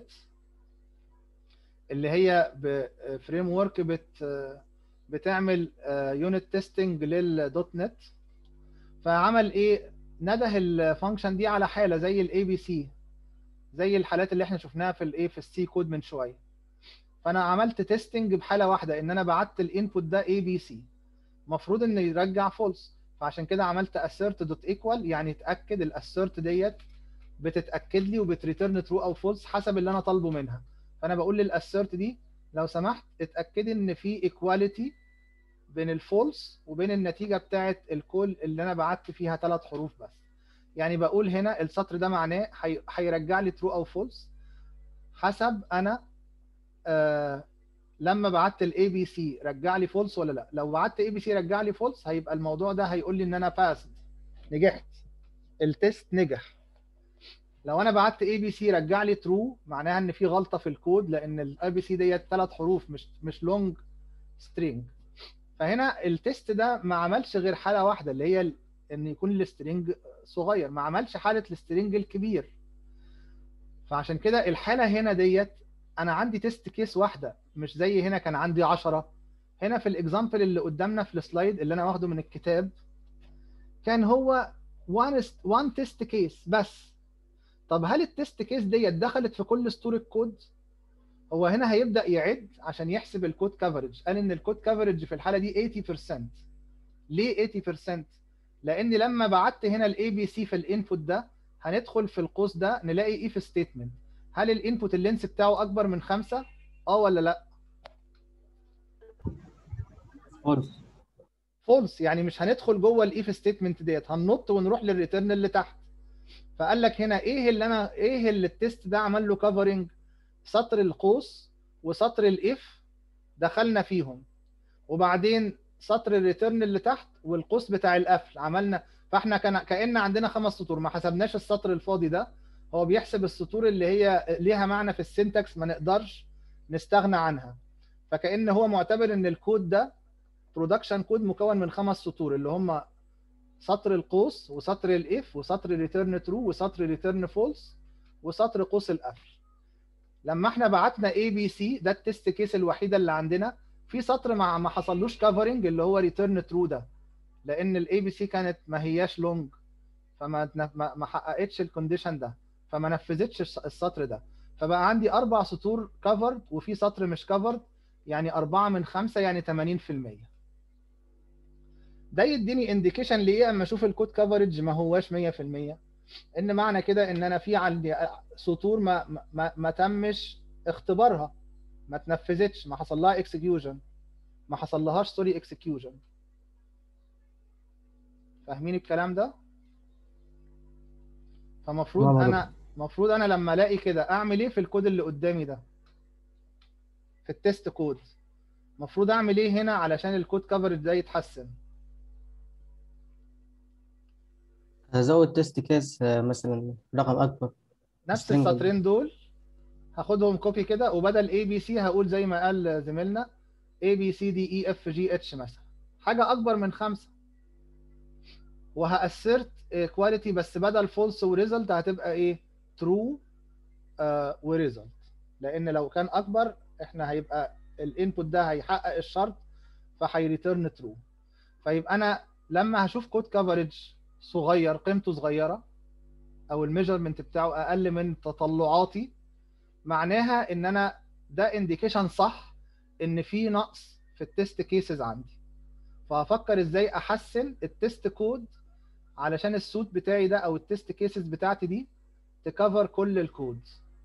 اللي هي بفريم ورك بت بتعمل يونت تيستنج للدوت نت فعمل ايه نده الفانكشن دي على حاله زي الاي بي سي زي الحالات اللي احنا شفناها في الايه في السي كود من شويه فانا عملت تيستنج بحاله واحده ان انا بعت الانبوت ده اي بي سي المفروض انه يرجع فولس فعشان كده عملت assert دوت ايكوال يعني اتاكد الاسيرت ديت بتتاكد لي وبتريتيرن ترو او فولس حسب اللي انا طالبه منها فانا بقول للاسيرت دي لو سمحت اتاكدي ان في ايكواليتي بين الفولس وبين النتيجه بتاعه الكول اللي انا بعت فيها ثلاث حروف بس يعني بقول هنا السطر ده معناه هيرجع لي ترو او فولس حسب انا آه لما بعت الاي بي سي رجع لي فولس ولا لا لو بعت اي بي سي رجع لي فولس هيبقى الموضوع ده هيقول لي ان انا باسد نجحت التست نجح لو انا بعت اي بي سي رجع لي ترو معناها ان في غلطه في الكود لان الاي بي سي ديت ثلاث حروف مش مش لونج سترينج فهنا التست ده ما عملش غير حاله واحده اللي هي ان يكون السترينج صغير ما عملش حاله السترينج الكبير فعشان كده الحاله هنا ديت انا عندي تيست كيس واحده مش زي هنا كان عندي 10 هنا في الاكزامبل اللي قدامنا في السلايد اللي انا واخده من الكتاب كان هو وان وان تيست كيس بس طب هل التيست كيس ديت دخلت في كل سطور الكود هو هنا هيبدا يعد عشان يحسب الكود كفرج قال ان الكود كفرج في الحاله دي 80% ليه 80% لان لما بعت هنا الاي بي سي في الانبوت ده هندخل في القوس ده نلاقي اف ستيتمنت هل الانبوت اللينس بتاعه اكبر من خمسة اه ولا لا فولس فولس يعني مش هندخل جوه الاف ستيتمنت ديت هننط ونروح للريتيرن اللي تحت فقال لك هنا ايه اللي انا ايه اللي التست ده عمل له كفرنج سطر القوس وسطر الاف دخلنا فيهم وبعدين سطر الريتيرن اللي تحت والقوس بتاع القفل عملنا فاحنا كان كان عندنا خمس سطور ما حسبناش السطر الفاضي ده هو بيحسب السطور اللي هي ليها معنى في السنتكس ما نقدرش نستغنى عنها فكأن هو معتبر ان الكود ده برودكشن كود مكون من خمس سطور اللي هم سطر القوس وسطر الاف وسطر ريتيرن ترو وسطر ريتيرن فولس وسطر قوس القفل لما احنا بعتنا اي بي سي ده التست كيس الوحيده اللي عندنا في سطر ما ما حصلوش كفرنج اللي هو ريتيرن ترو ده لان الاي بي سي كانت ما هياش لونج فما ما ما حققتش الكونديشن ده فما نفذتش السطر ده فبقى عندي اربع سطور كفرد وفي سطر مش كفرد يعني أربعة من خمسة يعني 80% ده يديني انديكيشن ليه اما اشوف الكود كفرج ما هواش 100% ان معنى كده ان انا في عندي سطور ما ما, ما تمش اختبارها ما تنفذتش ما حصل لها اكسكيوجن ما حصل لهاش سوري اكسكيوجن فاهمين الكلام ده فمفروض تمام يا انا مفروض انا لما الاقي كده اعمل ايه في الكود اللي قدامي ده في التست كود مفروض اعمل ايه هنا علشان الكود كفرج ده يتحسن هزود تيست كيس مثلا رقم اكبر نفس string. السطرين دول هاخدهم كوبي كده وبدل اي بي سي هقول زي ما قال زميلنا اي بي سي دي اي اف جي اتش مثلا حاجه اكبر من خمسه وهاسرت كواليتي بس بدل فولس وريزلت هتبقى ايه ترو وريزلت لان لو كان اكبر احنا هيبقى الانبوت ده هيحقق الشرط فهيريتيرن ترو فيبقى انا لما هشوف كود كفرج صغير قيمته صغيره او الميجرمنت بتاعه اقل من تطلعاتي معناها ان انا ده انديكيشن صح ان في نقص في التست كيسز عندي فهفكر ازاي احسن التست كود علشان السوت بتاعي ده او التست كيسز بتاعتي دي تكفر كل الكود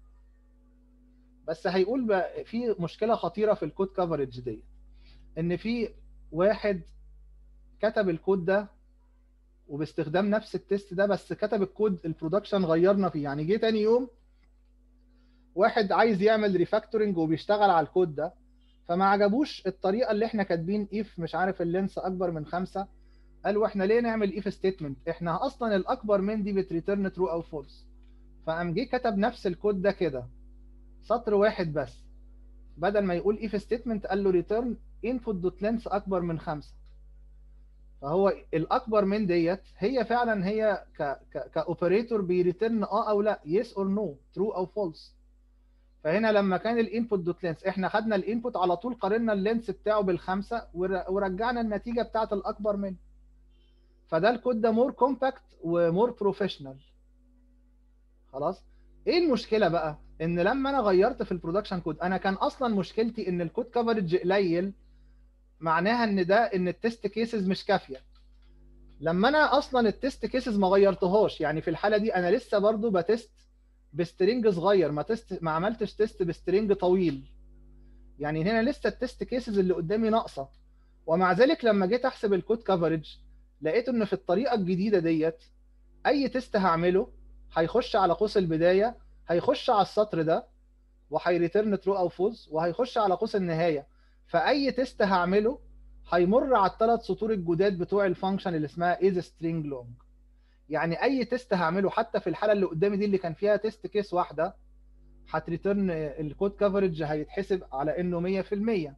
بس هيقول بقى في مشكله خطيره في الكود كفرج دي ان في واحد كتب الكود ده وباستخدام نفس التست ده بس كتب الكود البرودكشن غيرنا فيه يعني جه تاني يوم واحد عايز يعمل ريفاكتورنج وبيشتغل على الكود ده فما عجبوش الطريقه اللي احنا كاتبين اف مش عارف اللينس اكبر من خمسة قالوا احنا ليه نعمل اف ستيتمنت احنا اصلا الاكبر من دي بتريتيرن ترو او فولس فقام جه كتب نفس الكود ده كده سطر واحد بس بدل ما يقول اف ستيتمنت قال له ريتيرن انفوت دوت لينس اكبر من خمسة فهو الاكبر من ديت هي فعلا هي ك ك كاوبريتور بيريتيرن اه او لا يس اور نو ترو او فولس فهنا لما كان الانبوت دوت لينس احنا خدنا الانبوت على طول قارنا اللينس بتاعه بالخمسه ور- ورجعنا النتيجه بتاعه الاكبر منه فده الكود ده مور كومباكت ومور بروفيشنال خلاص ايه المشكله بقى ان لما انا غيرت في البرودكشن كود انا كان اصلا مشكلتي ان الكود كفرج قليل معناها ان ده ان التست كيسز مش كافيه لما انا اصلا التست كيسز ما غيرتهاش يعني في الحاله دي انا لسه برضو بتست بسترنج صغير ما تست ما عملتش تيست بسترنج طويل يعني هنا لسه التست كيسز اللي قدامي ناقصه ومع ذلك لما جيت احسب الكود كفرج لقيت ان في الطريقه الجديده ديت اي تيست هعمله هيخش على قوس البدايه هيخش على السطر ده وهيريتيرن ترو او فولس وهيخش على قوس النهايه فاي تيست هعمله هيمر على الثلاث سطور الجداد بتوع الفانكشن اللي اسمها از سترينج لونج يعني اي تيست هعمله حتى في الحاله اللي قدامي دي اللي كان فيها تيست كيس واحده هتريتيرن الكود كفرج هيتحسب على انه 100%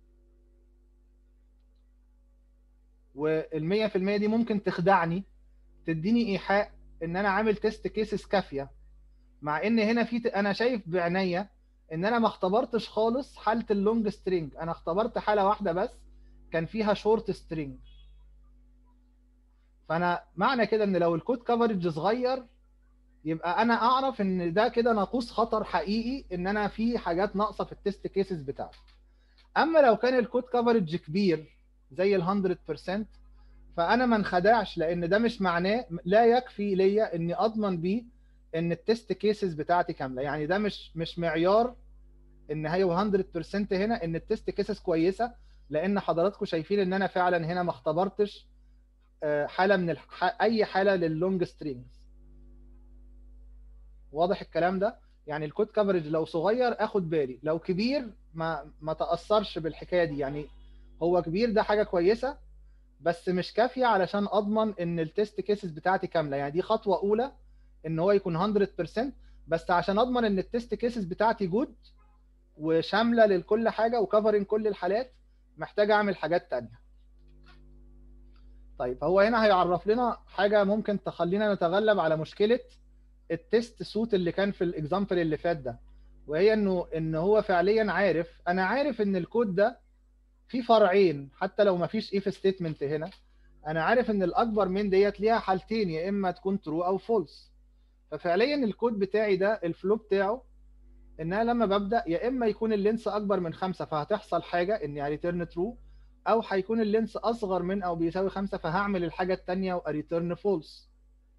وال 100% دي ممكن تخدعني تديني ايحاء ان انا عامل تيست كيسز كافيه مع ان هنا في انا شايف بعينيا ان انا ما اختبرتش خالص حاله اللونج سترينج انا اختبرت حاله واحده بس كان فيها شورت سترينج فانا معنى كده ان لو الكود كفرج صغير يبقى انا اعرف ان ده كده ناقوس خطر حقيقي ان انا في حاجات ناقصه في التست كيسز بتاعتي اما لو كان الكود كفرج كبير زي ال 100% فانا ما انخدعش لان ده مش معناه لا يكفي ليا اني اضمن بيه ان التست كيسز بتاعتي كامله يعني ده مش مش معيار ان هي 100% هنا ان التست كيسز كويسه لان حضراتكم شايفين ان انا فعلا هنا ما اختبرتش آه، حاله من الح... اي حاله لللونج سترينجز واضح الكلام ده يعني الكود كفرج لو صغير اخد بالي لو كبير ما ما تاثرش بالحكايه دي يعني هو كبير ده حاجه كويسه بس مش كافيه علشان اضمن ان التست كيسز بتاعتي كامله يعني دي خطوه اولى ان هو يكون 100% بس عشان اضمن ان التست كيسز بتاعتي جود وشامله لكل حاجه وكفرنج كل الحالات محتاج اعمل حاجات تانية طيب هو هنا هيعرف لنا حاجه ممكن تخلينا نتغلب على مشكله التست سوت اللي كان في الاكزامبل اللي فات ده وهي انه ان هو فعليا عارف انا عارف ان الكود ده فيه فرعين حتى لو ما فيش اف ستيتمنت هنا انا عارف ان الاكبر من ديت ليها حالتين يا اما تكون ترو او فولس ففعليا الكود بتاعي ده الفلو بتاعه ان انا لما ببدا يا اما يكون اللينس اكبر من خمسة فهتحصل حاجه اني هريتيرن ترو او هيكون اللينس اصغر من او بيساوي خمسة فهعمل الحاجه الثانيه واريتيرن فولس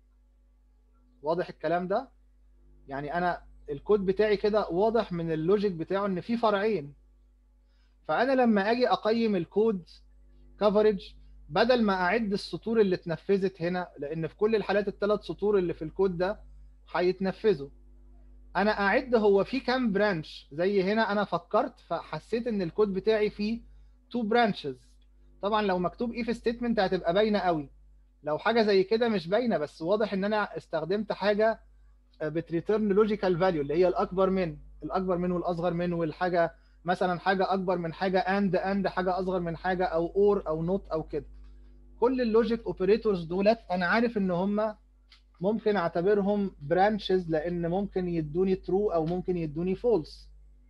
واضح الكلام ده يعني انا الكود بتاعي كده واضح من اللوجيك بتاعه ان في فرعين فانا لما اجي اقيم الكود كفرج بدل ما اعد السطور اللي اتنفذت هنا لان في كل الحالات الثلاث سطور اللي في الكود ده هيتنفذوا انا اعد هو في كام برانش زي هنا انا فكرت فحسيت ان الكود بتاعي فيه تو برانشز طبعا لو مكتوب اف ستيتمنت هتبقى باينه قوي لو حاجه زي كده مش باينه بس واضح ان انا استخدمت حاجه بتريتيرن لوجيكال فاليو اللي هي الاكبر من الاكبر من والاصغر من والحاجه مثلا حاجه اكبر من حاجه اند اند حاجه اصغر من حاجه او اور او نوت او كده كل اللوجيك اوبريتورز دولت انا عارف ان هم ممكن اعتبرهم برانشز لان ممكن يدوني ترو او ممكن يدوني فولس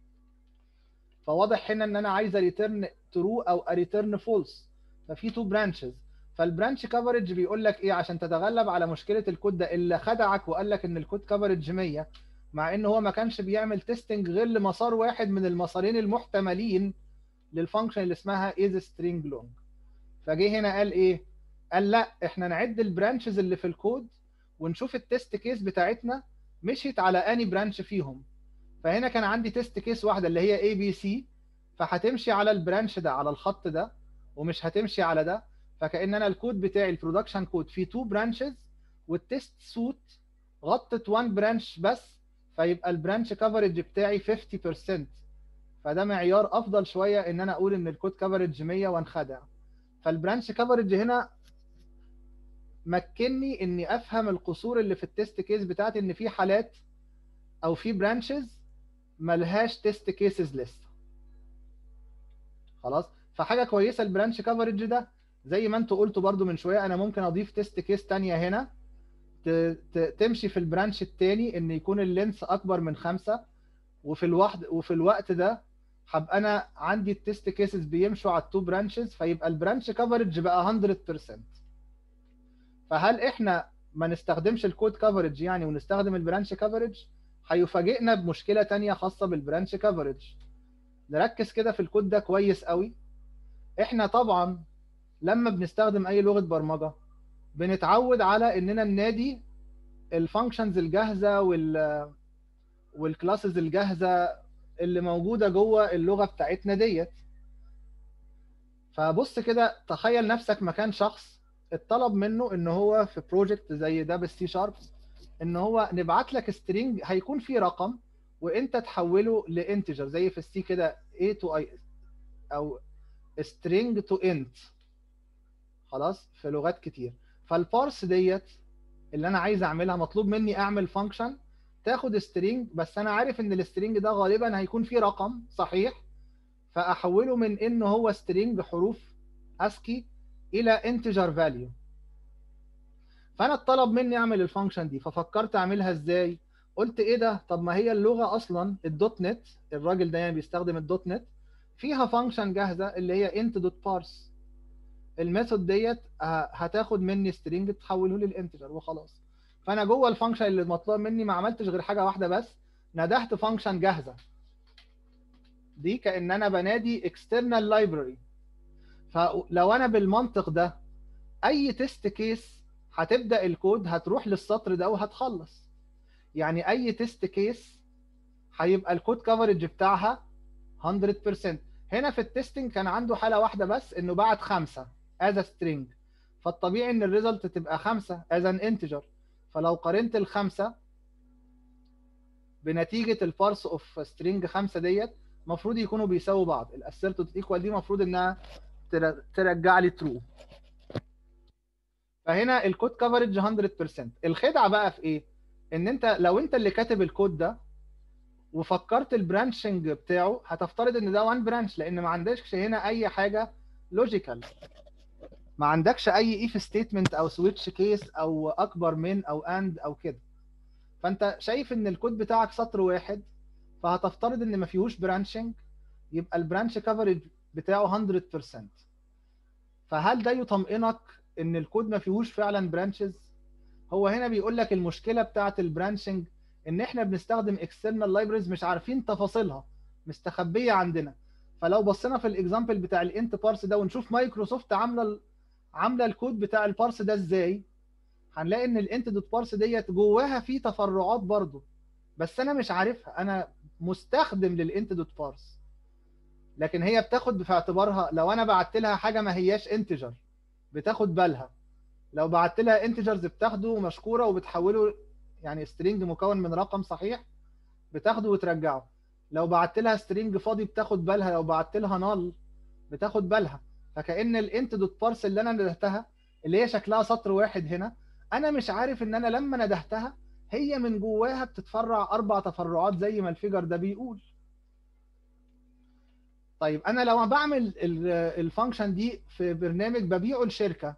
فواضح هنا ان انا عايز ريتيرن ترو او ريتيرن فولس ففي تو برانشز فالبرانش كفرج بيقول لك ايه عشان تتغلب على مشكله الكود ده اللي خدعك وقال لك ان الكود كفرج 100 مع ان هو ما كانش بيعمل تيستنج غير لمسار واحد من المسارين المحتملين للفانكشن اللي اسمها is string long فجه هنا قال ايه قال لا احنا نعد البرانشز اللي في الكود ونشوف التست كيس بتاعتنا مشيت على اني برانش فيهم فهنا كان عندي تيست كيس واحده اللي هي اي بي سي فهتمشي على البرانش ده على الخط ده ومش هتمشي على ده فكأن انا الكود بتاعي البرودكشن كود فيه تو برانشز والتست سوت غطت وان برانش بس فيبقى البرانش كفرج بتاعي 50% فده معيار افضل شويه ان انا اقول ان الكود كفرج 100 وانخدع فالبرانش كفرج هنا مكني اني افهم القصور اللي في التست كيس بتاعتي ان في حالات او في برانشز ملهاش تيست كيسز لسه خلاص فحاجه كويسه البرانش كفرج ده زي ما انتوا قلتوا برضو من شويه انا ممكن اضيف تيست كيس تانية هنا تمشي في البرانش التاني ان يكون اللينس اكبر من خمسة وفي الوقت وفي الوقت ده هبقى انا عندي التيست كيسز بيمشوا على التو برانشز فيبقى البرانش كفرج بقى 100% فهل احنا ما نستخدمش الكود كفرج يعني ونستخدم البرانش كفرج هيفاجئنا بمشكله تانية خاصه بالبرانش كفرج نركز كده في الكود ده كويس قوي احنا طبعا لما بنستخدم اي لغه برمجه بنتعود على اننا ننادي الفانكشنز الجاهزه وال والكلاسز الجاهزه اللي موجوده جوه اللغه بتاعتنا ديت فبص كده تخيل نفسك مكان شخص اتطلب منه ان هو في بروجكت زي ده بالسي شارب ان هو نبعت لك سترينج هيكون فيه رقم وانت تحوله لانتجر زي في السي كده a to i او string to int خلاص في لغات كتير فالبارس ديت اللي انا عايز اعملها مطلوب مني اعمل فانكشن تاخد سترينج بس انا عارف ان السترينج ده غالبا هيكون فيه رقم صحيح فاحوله من ان هو سترينج حروف اسكي الى انتجر فاليو فانا اتطلب مني اعمل الفانكشن دي ففكرت اعملها ازاي قلت ايه ده طب ما هي اللغه اصلا الدوت نت الراجل ده يعني بيستخدم الدوت نت فيها فانكشن جاهزه اللي هي انت دوت بارس الميثود ديت هتاخد مني سترينج تحوله لي الانتجر وخلاص فانا جوه الفانكشن اللي مطلوب مني ما عملتش غير حاجه واحده بس ندهت فانكشن جاهزه دي كان انا بنادي external library فلو انا بالمنطق ده اي تيست كيس هتبدا الكود هتروح للسطر ده وهتخلص يعني اي تيست كيس هيبقى الكود كفرج بتاعها 100% هنا في التستنج كان عنده حاله واحده بس انه بعت خمسه as a string فالطبيعي ان الريزلت تبقى خمسه as an integer فلو قارنت الخمسه بنتيجه البارس اوف سترينج خمسه ديت المفروض يكونوا بيساووا بعض الاسيرتد ايكوال دي المفروض انها ترجع لي ترو فهنا الكود كفرج 100% الخدعه بقى في ايه ان انت لو انت اللي كاتب الكود ده وفكرت البرانشنج بتاعه هتفترض ان ده وان برانش لان ما عندكش هنا اي حاجه لوجيكال ما عندكش اي اف ستيتمنت او سويتش كيس او اكبر من او اند او كده فانت شايف ان الكود بتاعك سطر واحد فهتفترض ان ما فيهوش برانشنج يبقى البرانش كفرج بتاعه 100% فهل ده يطمئنك ان الكود ما فيهوش فعلا برانشز هو هنا بيقول لك المشكله بتاعه البرانشنج ان احنا بنستخدم اكسترنال لايبرز مش عارفين تفاصيلها مستخبيه عندنا فلو بصينا في الاكزامبل بتاع الانت بارس ده ونشوف مايكروسوفت عامله عامله الكود بتاع البارس ده ازاي هنلاقي ان الانت دوت بارس ديت جواها في تفرعات برضو بس انا مش عارفها انا مستخدم للانت دوت بارس لكن هي بتاخد في اعتبارها لو انا بعت لها حاجه ما هياش انتجر بتاخد بالها لو بعت لها انتجرز بتاخده مشكوره وبتحوله يعني سترينج مكون من رقم صحيح بتاخده وترجعه لو بعت لها سترينج فاضي بتاخد بالها لو بعت لها نال بتاخد بالها فكأن الانت دوت بارس اللي انا ندهتها اللي هي شكلها سطر واحد هنا انا مش عارف ان انا لما ندهتها هي من جواها بتتفرع اربع تفرعات زي ما الفيجر ده بيقول طيب انا لو بعمل الفانكشن دي في برنامج ببيعه لشركه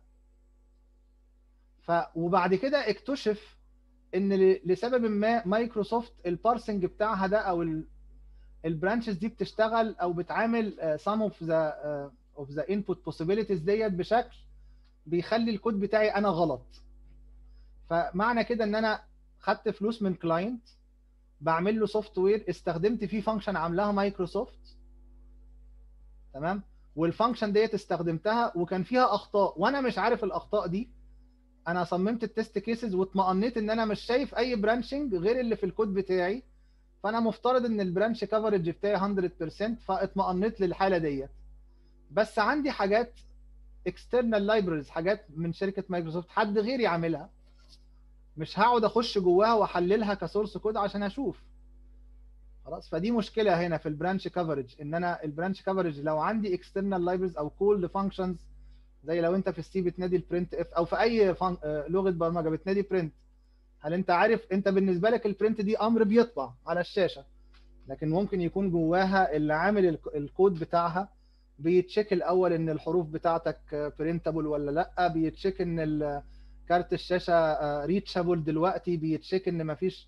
ف وبعد كده اكتشف ان لسبب ما مايكروسوفت البارسنج بتاعها ده او البرانشز دي بتشتغل او بتعامل some of the uh, of the input possibilities ديت بشكل بيخلي الكود بتاعي انا غلط فمعنى كده ان انا خدت فلوس من كلاينت بعمل له سوفت وير استخدمت فيه فانكشن عاملاها مايكروسوفت تمام والفانكشن ديت استخدمتها وكان فيها اخطاء وانا مش عارف الاخطاء دي انا صممت التست كيسز واطمأنيت ان انا مش شايف اي برانشنج غير اللي في الكود بتاعي فانا مفترض ان البرانش كفرج بتاعي 100% فاطمأنيت للحاله ديت بس عندي حاجات اكسترنال لايبرز حاجات من شركه مايكروسوفت حد غيري يعملها مش هقعد اخش جواها واحللها كسورس كود عشان اشوف خلاص فدي مشكله هنا في البرانش كفرج ان انا البرانش كفرج لو عندي اكسترنال لايبرز او كولد فانكشنز زي لو انت في السي بتنادي البرنت اف او في اي فن... لغه برمجه بتنادي برنت هل انت عارف انت بالنسبه لك البرنت دي امر بيطبع على الشاشه لكن ممكن يكون جواها اللي عامل الكود بتاعها بيتشيك الاول ان الحروف بتاعتك برينتابل ولا لا بيتشيك ان كارت الشاشه ريتشابل دلوقتي بيتشيك ان مفيش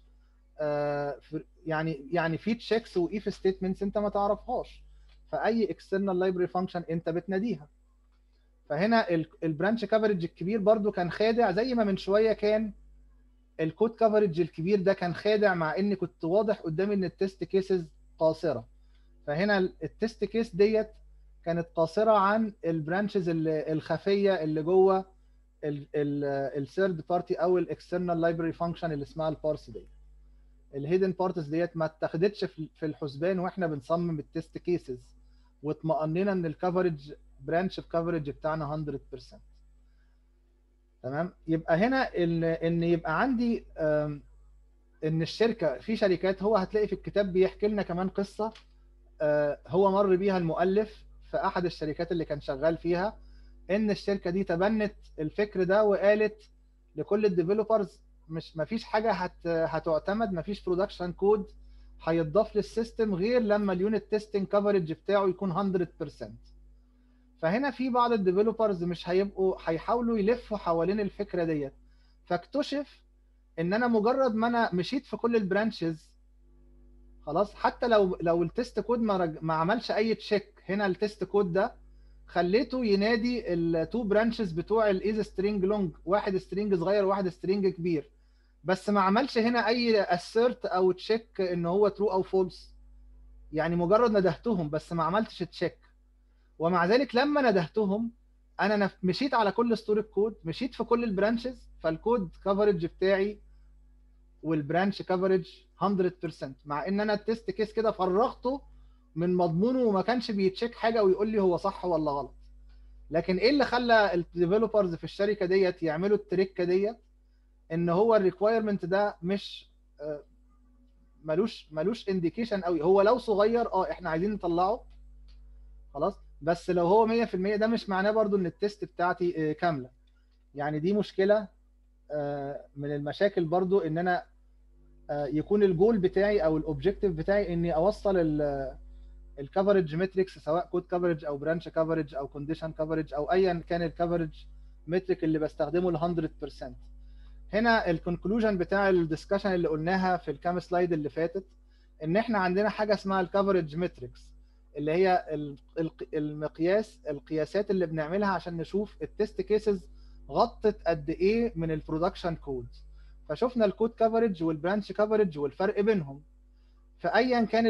يعني يعني في تشيكس وايف ستيتمنتس انت ما تعرفهاش فاي اكسترنال لايبرري فانكشن انت بتناديها فهنا البرانش كفرج الكبير برضو كان خادع زي ما من شويه كان الكود كفرج الكبير ده كان خادع مع ان كنت واضح قدامي ان التست كيسز قاصره فهنا التست كيس ديت كانت قاصره عن البرانشز الخفيه اللي جوه الثيرد بارتي او الاكسترنال لايبرري فانكشن اللي اسمها البارس ديت الهيدن بارتس ديت ما اتخدتش في الحسبان واحنا بنصمم التست كيسز واطمأننا ان الكفرج برانش في كفرج بتاعنا 100% تمام يبقى هنا ان يبقى عندي ان الشركه في شركات هو هتلاقي في الكتاب بيحكي لنا كمان قصه هو مر بيها المؤلف في احد الشركات اللي كان شغال فيها ان الشركه دي تبنت الفكر ده وقالت لكل الديفلوبرز مش مفيش حاجه هت هتعتمد مفيش برودكشن كود هيتضاف للسيستم غير لما اليونت تيستنج كفرج بتاعه يكون 100% فهنا في بعض الديفلوبرز مش هيبقوا هيحاولوا يلفوا حوالين الفكره ديت فاكتشف ان انا مجرد ما انا مشيت في كل البرانشز خلاص حتى لو لو التست كود ما, رج... ما عملش اي تشيك هنا التست كود ده خليته ينادي التو برانشز بتوع الايز سترينج لونج واحد سترينج صغير وواحد سترينج كبير بس ما عملش هنا اي اسيرت او تشيك ان هو ترو او فولس يعني مجرد ندهتهم بس ما عملتش تشيك ومع ذلك لما ندهتهم انا مشيت على كل ستوري كود مشيت في كل البرانشز فالكود كفرج بتاعي والبرانش كفرج 100% مع ان انا التست كيس كده فرغته من مضمونه وما كانش بيتشيك حاجه ويقول لي هو صح ولا غلط لكن ايه اللي خلى الديفلوبرز في الشركه ديت يعملوا التريكه ديت ان هو الريكوايرمنت ده مش ملوش ملوش انديكيشن قوي هو لو صغير اه احنا عايزين نطلعه خلاص بس لو هو 100% ده مش معناه برضو ان التست بتاعتي كامله يعني دي مشكله من المشاكل برضو ان انا آه، يكون الجول بتاعي او الاوبجيكتيف بتاعي اني اوصل الكفرج ماتريكس سواء كود كفرج او برانش كفرج او كونديشن كفرج او ايا كان الكفرج مترك اللي بستخدمه ل 100% هنا الكونكلوجن بتاع الدسكشن اللي قلناها في الكام سلايد اللي فاتت ان احنا عندنا حاجه اسمها الكفرج ماتريكس اللي هي ال- الق- المقياس القياسات اللي بنعملها عشان نشوف التست كيسز غطت قد ايه من البرودكشن كود فشفنا الكود كفرج والبرانش كفرج والفرق بينهم فايا كان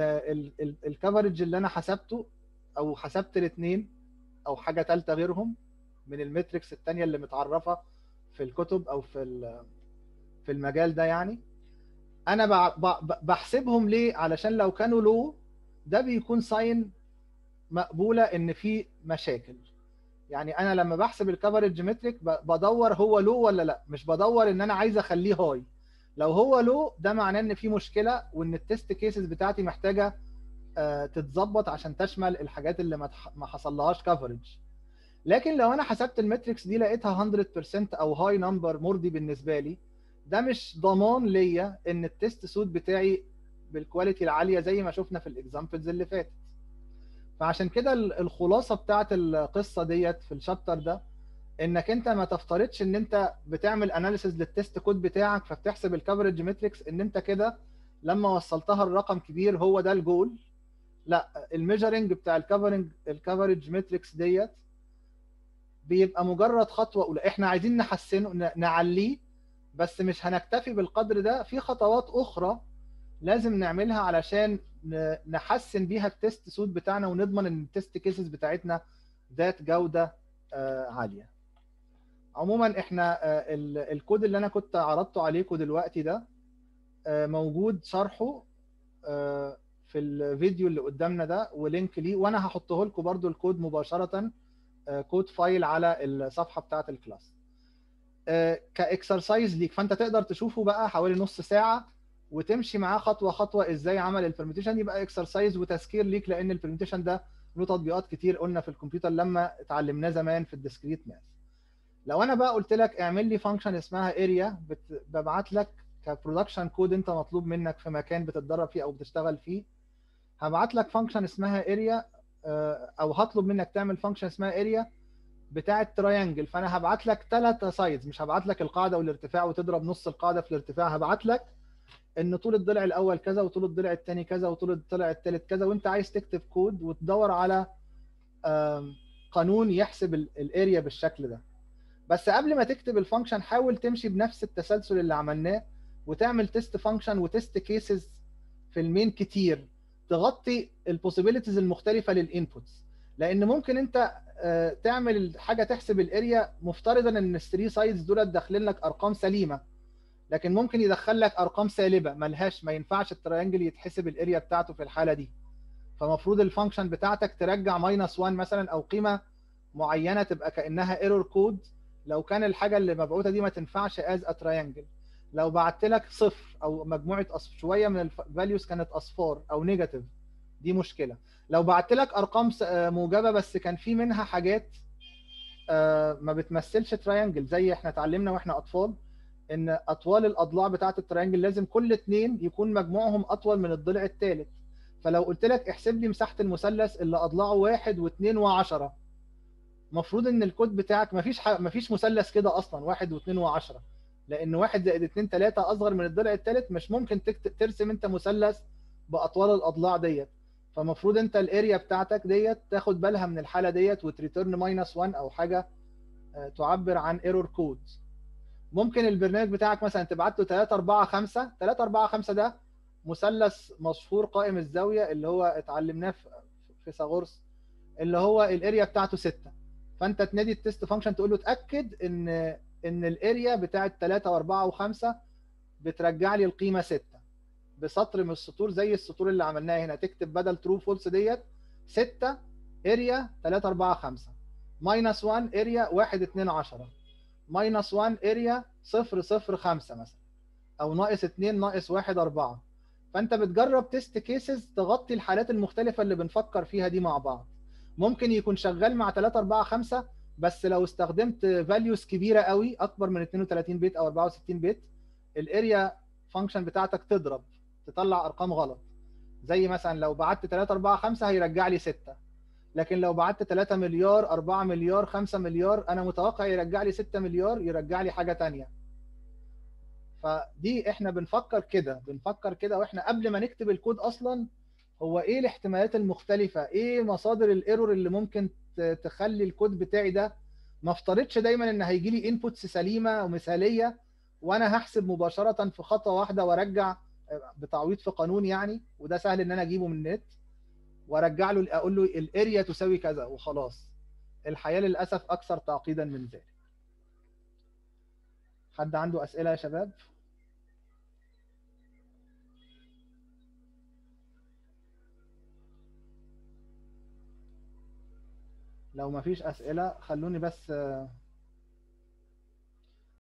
الكفرج اللي انا حسبته او حسبت الاثنين او حاجه ثالثه غيرهم من المتركس الثانيه اللي متعرفه في الكتب او في ال- في المجال ده يعني انا بع- ب- بحسبهم ليه علشان لو كانوا لو ده بيكون ساين مقبوله ان في مشاكل يعني انا لما بحسب الكفرج متريك بدور هو لو ولا لا مش بدور ان انا عايز اخليه هاي لو هو لو ده معناه ان في مشكله وان التست كيسز بتاعتي محتاجه آه، تتظبط عشان تشمل الحاجات اللي ما تح- ما حصلهاش كفرج لكن لو انا حسبت المتريكس دي لقيتها 100% او هاي نمبر مرضي بالنسبه لي ده مش ضمان ليا ان التست سوت بتاعي بالكواليتي العاليه زي ما شفنا في الاكزامبلز اللي فاتت فعشان كده ال- الخلاصه بتاعت القصه ديت في الشابتر ده انك انت ما تفترضش ان انت بتعمل اناليسز للتست كود بتاعك فبتحسب الكفرج ماتريكس ان انت كده لما وصلتها الرقم كبير هو ده الجول لا الميجرنج بتاع الكفرنج الكفرج ماتريكس ديت بيبقى مجرد خطوه اولى احنا عايزين نحسنه ن- نعليه بس مش هنكتفي بالقدر ده في خطوات اخرى لازم نعملها علشان ن- نحسن بيها التست سوت بتاعنا ونضمن ان التست كيسز بتاعتنا ذات جوده آه، عاليه عموما احنا آه، ال- الكود اللي انا كنت عرضته عليكم دلوقتي ده آه، موجود شرحه آه، في الفيديو اللي قدامنا ده ولينك ليه وانا هحطه لكم برضو الكود مباشره آه، كود فايل على الصفحه بتاعه الكلاس آه، كاكسرسايز ليك فانت تقدر تشوفه بقى حوالي نص ساعه وتمشي معاه خطوه خطوه ازاي عمل البرميتيشن يبقى اكسرسايز وتذكير ليك لان البرميتيشن ده له تطبيقات كتير قلنا في الكمبيوتر لما اتعلمناه زمان في الديسكريت ماث لو انا بقى قلت لك اعمل لي فانكشن اسمها اريا ببعت لك كبرودكشن كود انت مطلوب منك في مكان بتتدرب فيه او بتشتغل فيه هبعت لك فانكشن اسمها اريا او هطلب منك تعمل فانكشن اسمها اريا بتاعه تراينجل فانا هبعت لك ثلاث سايدز مش هبعت لك القاعده والارتفاع وتضرب نص القاعده في الارتفاع هبعت لك ان طول الضلع الاول كذا وطول الضلع الثاني كذا وطول الضلع الثالث كذا وانت عايز تكتب كود وتدور على آم، قانون يحسب الاريا بالشكل ده بس قبل ما تكتب الفانكشن حاول تمشي بنفس التسلسل اللي عملناه وتعمل تيست فانكشن وتيست كيسز في المين كتير تغطي البوسيبيليتيز المختلفه للانبوتس لان ممكن انت آه، تعمل حاجه تحسب الاريا مفترضا ان الثري سايدز دول داخلين لك ارقام سليمه لكن ممكن يدخل لك ارقام سالبه ملهاش ما ينفعش التريانجل يتحسب الاريا بتاعته في الحاله دي فمفروض الفانكشن بتاعتك ترجع ماينس 1 مثلا او قيمه معينه تبقى كانها ايرور كود لو كان الحاجه اللي مبعوثه دي ما تنفعش از ا تريانجل لو بعت لك صفر او مجموعه أصف شويه من الفاليوز كانت اصفار او نيجاتيف دي مشكله لو بعت لك ارقام س- آه، موجبه بس كان في منها حاجات آه، ما بتمثلش تريانجل زي احنا اتعلمنا واحنا اطفال ان اطوال الاضلاع بتاعه التريانجل لازم كل اتنين يكون مجموعهم اطول من الضلع الثالث فلو قلت لك احسب لي مساحه المثلث اللي اضلاعه واحد واثنين وعشرة المفروض ان الكود بتاعك مفيش ح... مفيش مثلث كده اصلا واحد واثنين وعشرة لان واحد زائد اثنين ثلاثة اصغر من الضلع الثالث مش ممكن تكت... ترسم انت مثلث باطوال الاضلاع ديت فمفروض انت الاريا بتاعتك ديت تاخد بالها من الحاله ديت وتريتيرن ماينس 1 او حاجه آه، تعبر عن ايرور كود ممكن البرنامج بتاعك مثلا تبعت له 3 4 5 3 4 5 ده مثلث مشهور قائم الزاويه اللي هو اتعلمناه في فيثاغورس اللي هو الاريا بتاعته 6 فانت تنادي التست فانكشن تقول له اتاكد ان ان الاريا بتاعت 3 و4 و5 بترجع لي القيمه 6 بسطر من السطور زي السطور اللي عملناها هنا تكتب بدل ترو فولس ديت 6 اريا 3 4 5 ماينس 1 اريا 1 2 10 ماينس 1 اريا 0 0 5 مثلا او ناقص 2 ناقص 1 4 فانت بتجرب تيست كيسز تغطي الحالات المختلفه اللي بنفكر فيها دي مع بعض ممكن يكون شغال مع 3 4 5 بس لو استخدمت فاليوز كبيره قوي اكبر من 32 بت او 64 بت الاريا الفانكشن بتاعتك تضرب تطلع ارقام غلط زي مثلا لو بعت 3 4 5 هيرجع لي 6 لكن لو بعت 3 مليار 4 مليار 5 مليار انا متوقع يرجع لي 6 مليار يرجع لي حاجه تانية فدي احنا بنفكر كده بنفكر كده واحنا قبل ما نكتب الكود اصلا هو ايه الاحتمالات المختلفه ايه مصادر الايرور اللي ممكن ت- تخلي الكود بتاعي ده ما افترضش دايما ان هيجي لي انبوتس سليمه ومثاليه وانا هحسب مباشره في خطوه واحده وارجع بتعويض في قانون يعني وده سهل ان انا اجيبه من النت وارجع له اقول له الاريا تساوي كذا وخلاص الحياه للاسف اكثر تعقيدا من ذلك حد عنده اسئله يا شباب لو ما فيش اسئله خلوني بس آه،